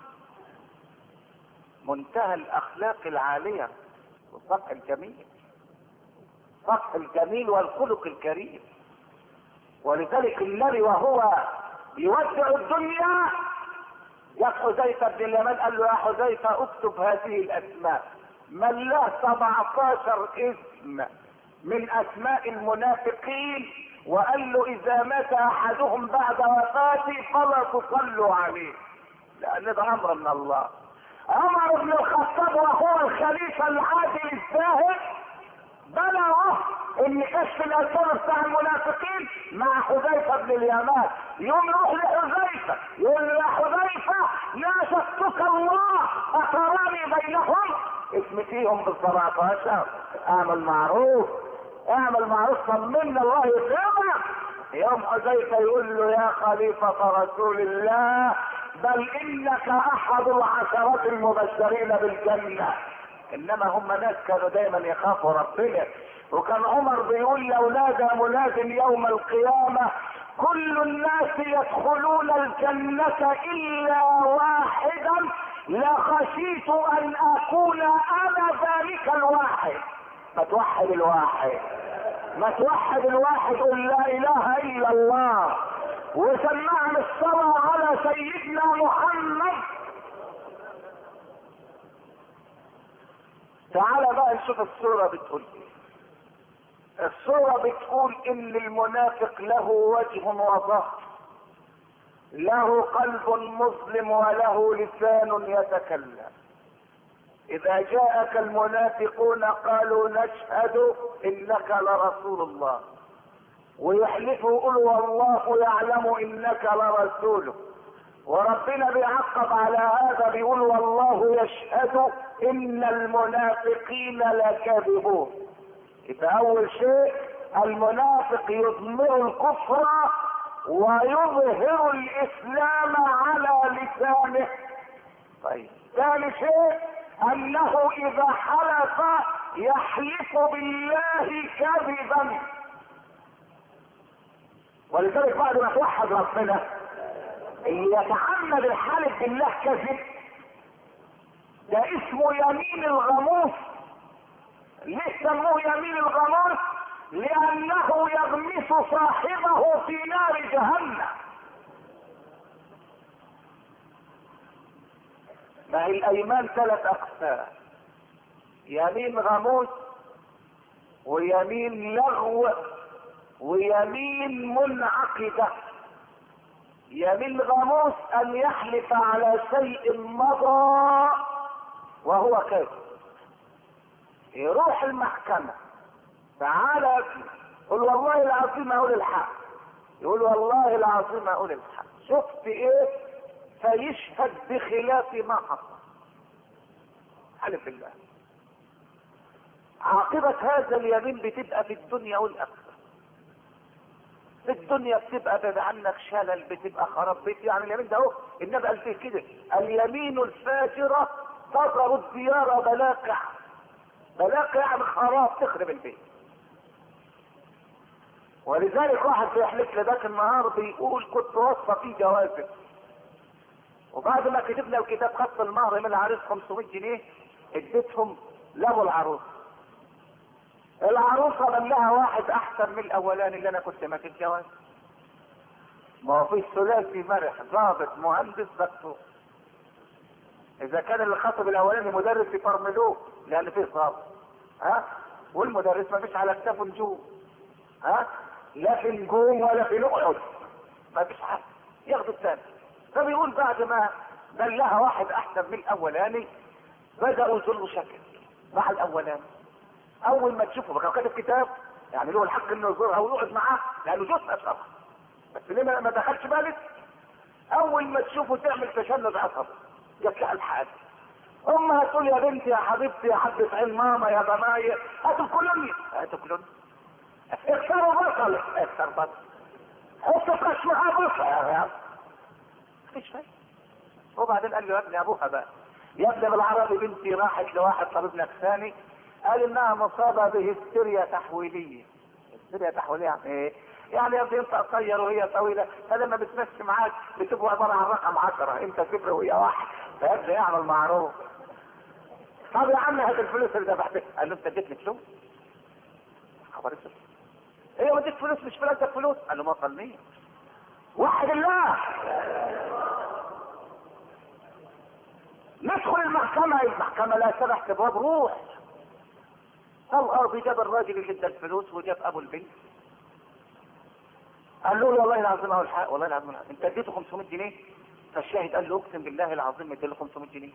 Speaker 1: منتهى الاخلاق العالية والصفح الجميل الصفح الجميل والخلق الكريم ولذلك النبي وهو يودع الدنيا يا حذيفه بن اليمان قال له يا حذيفه اكتب هذه الاسماء من له 17 اسم من اسماء المنافقين وقال له اذا مات احدهم بعد وفاتي فلا تصلوا عليه لان ده امر من الله عمر بن الخطاب وهو الخليفه العادل الزاهد بلغه ان كشف الاسرار بتاع المنافقين مع حذيفه بن اليمان يوم يروح لحذيفه يقول له يا حذيفه ناشدتك الله اتراني بينهم اسم فيهم بال 17 اعمل معروف اعمل معروف طمنا الله يكرمك يوم حذيفه يقول له يا خليفه رسول الله بل انك احد العشرات المبشرين بالجنه انما هم ناس كانوا دايما يخافوا ربنا وكان عمر بيقول لو نادى مناد يوم القيامة كل الناس يدخلون الجنة الا واحدا لخشيت ان اكون انا ذلك الواحد ما توحد الواحد ما توحد الواحد قل لا اله الا الله وسمعنا الصلاة على سيدنا محمد تعال بقى نشوف الصورة بتقول ايه الصورة بتقول ان المنافق له وجه وظهر له قلب مظلم وله لسان يتكلم اذا جاءك المنافقون قالوا نشهد انك لرسول الله ويحلفوا يقولوا والله يعلم انك لرسوله وربنا بيعقب على هذا بيقول والله يشهد ان المنافقين لكاذبون يبقى اول شيء المنافق يضمر الكفر ويظهر الاسلام على لسانه طيب ثاني شيء انه اذا حلف يحلف بالله كذبا ولذلك بعد ما توحد ربنا يتعمد الحلف بالله كذب ده اسمه يمين الغموس ليه سموه يمين الغموس لانه يغمس صاحبه في نار جهنم ما هي الايمان ثلاث اقسام يمين غموس ويمين لغو ويمين منعقدة يمين غموس ان يحلف على شيء مضى وهو كاذب يروح المحكمة تعالى يا ابني قل والله العظيم اقول الحق يقول والله العظيم اقول الحق شفت ايه فيشهد بخلاف ما حصل حلف الله عاقبة هذا اليمين بتبقى في الدنيا والآخرة في الدنيا بتبقى بعد عنك شلل بتبقى خراب بيت يعني اليمين ده اهو النبي قال فيه كده اليمين الفاجرة تضر الديار بلاقع بلاقع يعني خراب تخرب البيت ولذلك واحد بيحلف لي ذاك النهار بيقول كنت وصفه في جوازه وبعد ما كتبنا الكتاب خط المهر من العريس 500 جنيه اديتهم لابو العروس العروسه من لها واحد احسن من الاولاني اللي انا كنت ماسك جواز ما هو في ثلاثي مرح ضابط مهندس دكتور اذا كان اللي خاطب الاولاني مدرس يفرملوه لان فيه ضابط ها والمدرس ما فيش على كتافه نجوم ها لا في نجوم ولا في نقعد ما فيش حاجه ياخدوا الثاني فبيقول بعد ما بلها واحد احسن من الاولاني بداوا يزلوا شكل مع الاولاني اول ما تشوفه بقى كاتب كتاب يعني له الحق انه يزورها ويقعد معاه لانه جزء شرع بس ليه ما ما دخلش بالك اول ما تشوفه تعمل تشنج عصب جت لها الحاجه امها تقول يا بنتي يا حبيبتي يا حبة عين ماما يا ضنايا هتاكلوني هتاكلوني اكسروا بصل اكسر بصل حطوا قشمها بصل يا مفيش فايده وبعدين قال له يا ابني ابوها بقى يا ابني بالعربي بنتي راحت لواحد طبيب نفساني قال انها مصابه بهستيريا تحويليه هستيريا تحويليه يعني ايه؟ يعني يا ابني انت قصير وهي طويله فلما بتمشي معاك بتبقوا عباره عن رقم 10 انت صفر وهي واحد فيا ابني اعمل معروف طب يا عم هات الفلوس اللي دفعتها قال له انت اديتني فلوس خبر اسود ايه وديك فلوس مش فلوسك فلوس قال له ما صلني وحد الله ندخل المحكمة المحكمة لا سمح تبواب روح الأرض جاب الراجل اللي ادى الفلوس وجاب أبو البنت قال له والله العظيم أهو الحق والله العظيم الحق. أنت اديته 500 جنيه فالشاهد قال له أقسم بالله العظيم اديله 500 جنيه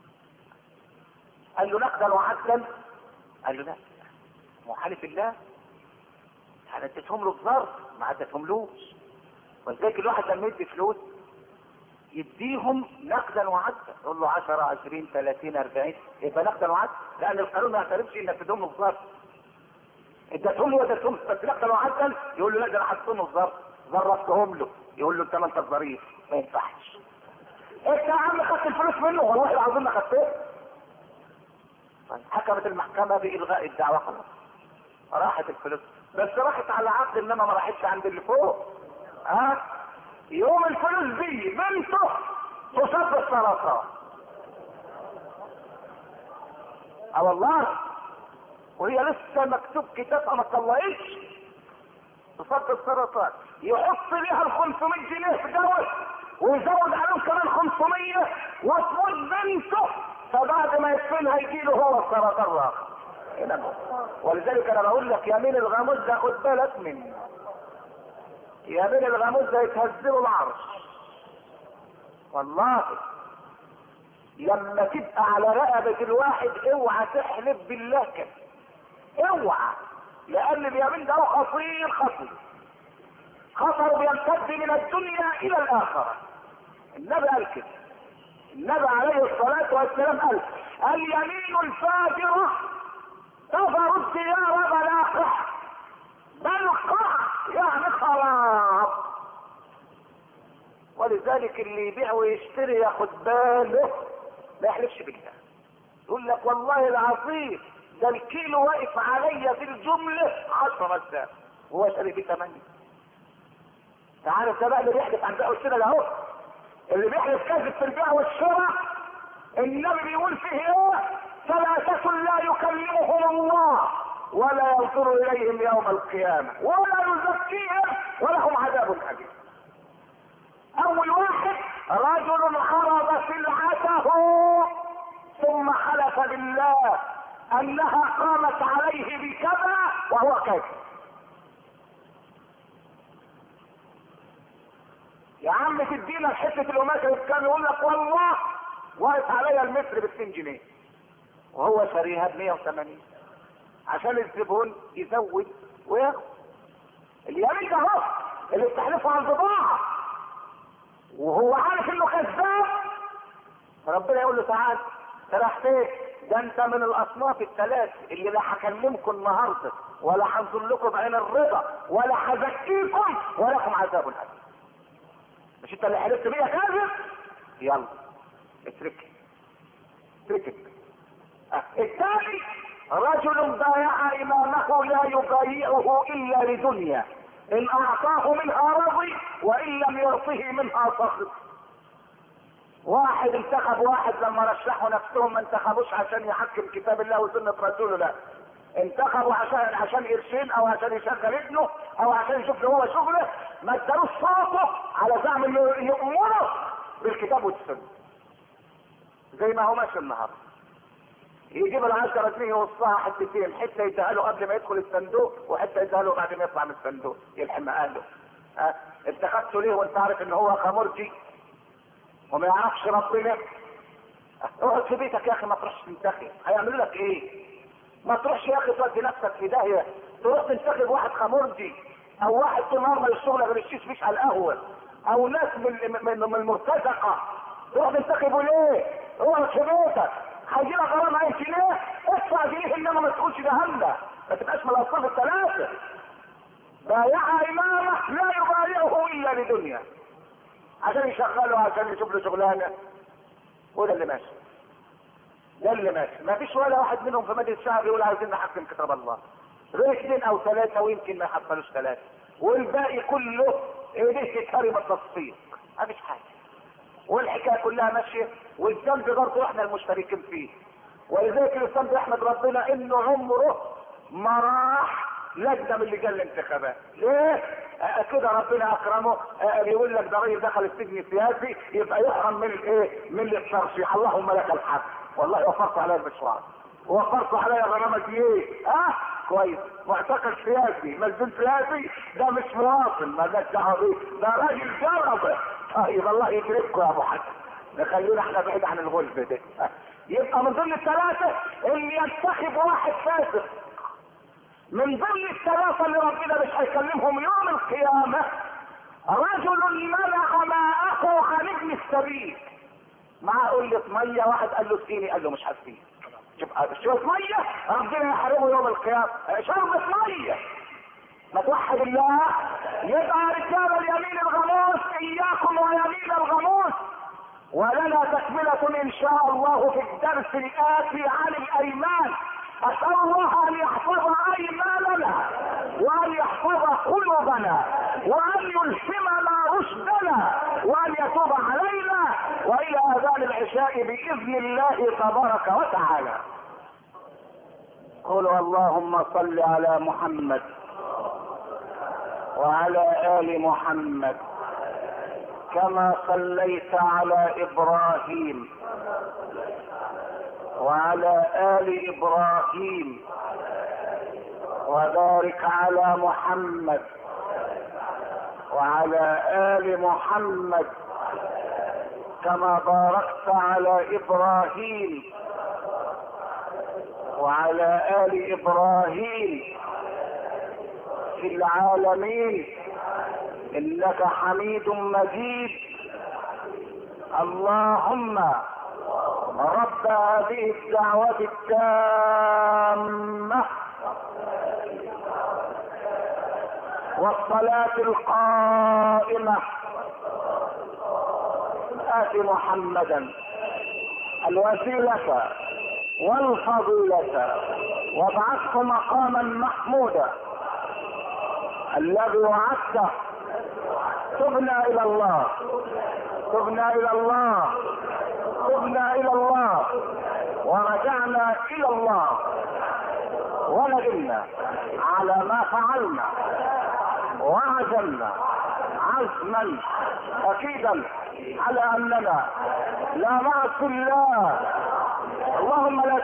Speaker 1: قال له نقدا وعدلا قال له لا محالف الله انا اديتهم له بظرف ما اديتهملوش ولذلك الواحد لما يدي فلوس يديهم نقدا وعدا يقول له 10 20 30 40 يبقى نقدا وعدا لان القانون ما يعترفش انك تديهم له بظرف اديتهم له واديتهم بس نقدا وعدا يقول له لا ده انا حطيتهم له بظرف ظرفتهم له يقول له انت ما انت الظريف ما ينفعش انت يا عم خدت الفلوس منه والله العظيم ما خدتها حكمت المحكمه بالغاء الدعوه خلاص راحت الفلوس بس راحت على عقد انما ما راحتش عند اللي فوق ها يوم الفلوس دي بنته تصاب بالسرطان اه والله وهي لسه مكتوب كتابها ما طلعتش تصاب بالسرطان يحط ليها ال 500 جنيه في جوز ويزود عليهم كمان 500 وتموت بنته فبعد ما يدفنها يجي له هو السرطان راح ولذلك انا بقول لك يمين الغاموس ده خد بالك منه يمين الغاموس ده يتهزله العرش والله لما تبقى على رقبة الواحد اوعى تحلف بالله كده اوعى لان اليمين ده خطير خطير خطر بيمتد من الدنيا الى الاخرة النبي قال كده النبي عليه الصلاة والسلام قال اليمين الفاجرة تظهر الديار بلاقع بل قع يعني خراب ولذلك اللي يبيع ويشتري ياخد باله ما يحلفش بالله يقول لك والله العظيم ده الكيلو واقف عليا في الجملة 10 ساعة وهو شاري بيه 8 انت عارف ده بقى اللي بيحلف عن بيع والشراء ده اهو اللي بيحلف كذب في البيع والشراء النبي بيقول فيه ايه ثلاثة لا يكلمهم الله ولا ينظر اليهم يوم القيامة ولا يزكيهم ولهم عذاب أليم اول واحد رجل عرض سلعته ثم حلف بالله انها قامت عليه بكذا وهو كافر يا عم تدينا حته القماشه والكام يقول لك والله واقف عليا المتر ب 2 جنيه وهو شاريها ب 180 عشان الزبون يزود وياخد اليمين ده اهو اللي بتحلفه على البضاعه وهو عارف انه كذاب فربنا يقول له تعال راح فين ده انت من الاصناف الثلاث اللي لا هكلمكم النهارده ولا هنظر لكم بعين الرضا ولا هزكيكم ولكم عذاب اليم مش انت اللي حلفت بيا كاذب يلا اتركي اتركك اه، الثاني رجل بايع امامه لا يبايعه الا لدنيا ان اعطاه منها رضي وان لم يعطه منها سخط واحد انتخب واحد لما رشحوا نفسهم ما انتخبوش عشان يحكم كتاب الله وسنة رسوله لا انتخبوا عشان عشان قرشين او عشان يشغل ابنه او عشان يشوف له هو شغله ما ادالوش صوته على زعم انه يؤمره بالكتاب والسنة زي ما هو ماشي النهارده يجيب العشرة جنيه يوصاها حتتين حتة يديها له قبل ما يدخل الصندوق وحتة يديها له بعد ما يطلع من الصندوق يلحم اهله ها انتخبته ليه وانت عارف ان هو خمرجي وما يعرفش ربنا اقعد في بيتك يا اخي ما تروحش تنتخب هيعملوا لك ايه ما تروحش يا اخي تودي نفسك في داهيه تروح تنتخب واحد خمرجي او واحد طول نهار ما الشغل غير الشيش فيش على القهوه او ناس من من, من المرتزقه تروح تنتخبوا ليه؟ اقعد في بيتك هيجي لك غرام 100 جنيه ادفع جنيه انما ما تدخلش جهنم ما تبقاش من الاصناف الثلاثه بايع امامه لا يبايعه الا لدنيا عشان يشغله عشان يشوف له شغلانه وده اللي ماشي ده اللي ماشي ما فيش ولا واحد منهم في مجلس الشعب يقول عايزين نحكم كتاب الله غير اثنين او ثلاثه ويمكن ما يحصلوش ثلاثه والباقي كله ايديه تتهرم التصفيق ما فيش حاجه والحكايه كلها ماشيه والذنب برضه احنا المشتركين فيه ولذلك الاسلام بيحمد ربنا انه عمره ما راح لجنه من لجان الانتخابات ليه؟ آه كده ربنا اكرمه آه بيقول لك ده راجل دخل السجن السياسي يبقى يحرم من الايه؟ من الترشيح اللهم لك الحمد والله وفرت عليا المشوار وفرت عليا برامج ايه؟ اه كويس معتقل سياسي مسجون سياسي ده مش مواطن ما ده دعوه بيه ده راجل جربه طيب الله يكرمكم يا ابو حسن نخلينا احنا بعيد عن الغلب ده آه. يبقى من ضمن الثلاثه اللي ينتخب واحد فاسق من ضمن الثلاثة اللي ربنا مش هيكلمهم يوم القيامة رجل منع ماءه عن ابن السبيل معاه قلة مية واحد قال له اسقيني قال له مش هسقيك شوف شوف مية ربنا يحرمه يوم القيامة شربة مية ما توحد الله يبقى رجال اليمين الغموس اياكم ويمين الغموس ولنا تكملة ان شاء الله في الدرس الاتي عن الايمان اسال الله ان يحفظ ايماننا وان يحفظ قلوبنا وان يلهمنا رشدنا وان يتوب علينا والى اذان العشاء باذن الله تبارك وتعالى قولوا اللهم صل على محمد وعلى ال محمد كما صليت على ابراهيم وعلى ال ابراهيم وبارك على محمد وعلى ال محمد كما باركت على ابراهيم وعلى ال ابراهيم في العالمين انك حميد مجيد اللهم رب هذه الدعوة التامة والصلاة القائمة آت محمدا الوسيلة والفضيلة وابعثه مقاما محمودا الذي وعدته تبنا الى الله تبنا الى الله تبنا الى الله ورجعنا الى الله وندمنا على ما فعلنا وعزمنا عزما اكيدا على اننا لا نعصي الله اللهم لا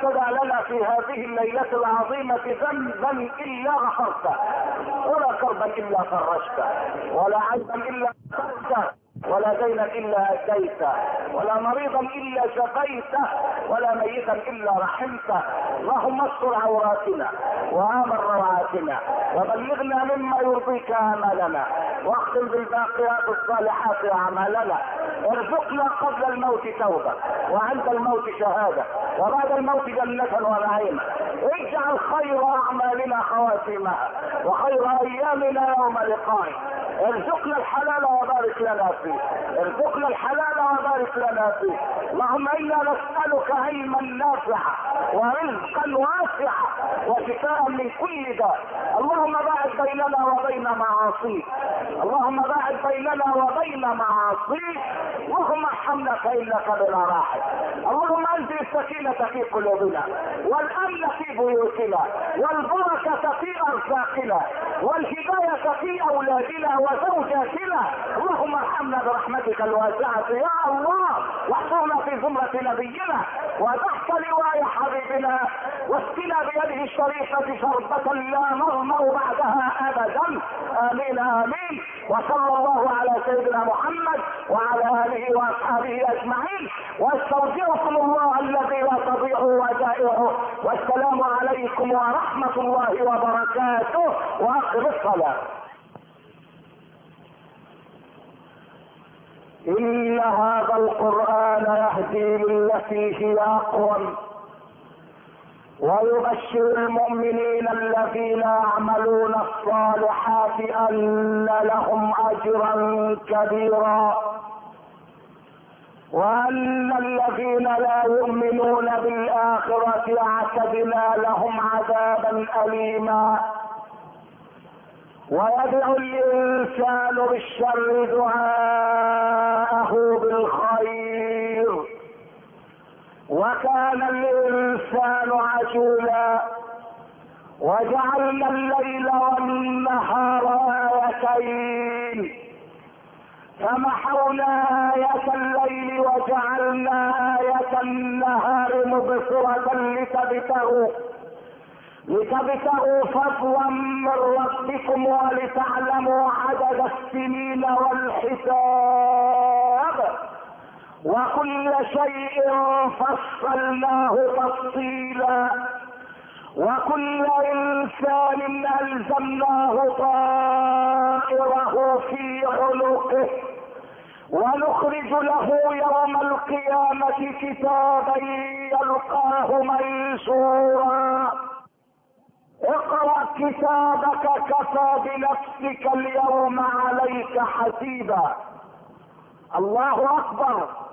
Speaker 1: تدع لنا في هذه الليلة العظيمة ذنبا إلا غفرته ولا كربا إلا فرجته ولا عيبا إلا غفرته ولا دينا الا اديته ولا مريضا الا شفيته ولا ميتا الا رحمته اللهم استر عوراتنا وامن روعاتنا وبلغنا مما يرضيك امالنا واختم بالباقيات الصالحات اعمالنا ارزقنا قبل الموت توبه وعند الموت شهاده وبعد الموت جنه ونعيما اجعل خير اعمالنا خواتيمها وخير ايامنا يوم لقائك ارزقنا الحلال وبارك لنا فيه ارزقنا الحلال وبارك لنا فيه اللهم انا نسالك علما نافعا ورزقا واسعا وشفاء من كل داء اللهم باعد بيننا وبين معاصيك اللهم باعد بيننا وبين معاصيك اللهم ارحمنا فانك بنا راحم اللهم انزل السكينه في قلوبنا والامن في بيوتنا والبركه في ارزاقنا والهدايه في اولادنا وزوجاتنا اللهم ارحمنا برحمتك الواسعه يا الله واحفظنا في زمره نبينا وتحت لواء حبيبنا واسقنا بيده الشريفه شربه لا نظمأ بعدها ابدا امين امين وصلى الله على سيدنا محمد وعلى اله واصحابه اجمعين واستودعكم الله الذي لا تضيع ودائعه والسلام عليكم ورحمه الله وبركاته واقم الصلاه إن هذا القرآن يهدي للتي هي أقوم ويبشر المؤمنين الذين يعملون الصالحات أن لهم أجرا كبيرا وأن الذين لا يؤمنون بالآخرة أعتدنا لهم عذابا أليما ويدعو الانسان بالشر دعاءه بالخير وكان الانسان عجولا وجعلنا الليل والنهار ايتين فمحونا آية الليل وجعلنا آية النهار مبصرة لتبتغوا لتبتغوا فضلا من ربكم ولتعلموا عدد السنين والحساب وكل شيء فصلناه تفصيلا وكل انسان الزمناه طائره في عنقه ونخرج له يوم القيامه كتابا يلقاه منشورا اقرا كتابك كفى بنفسك اليوم عليك حسيبا الله اكبر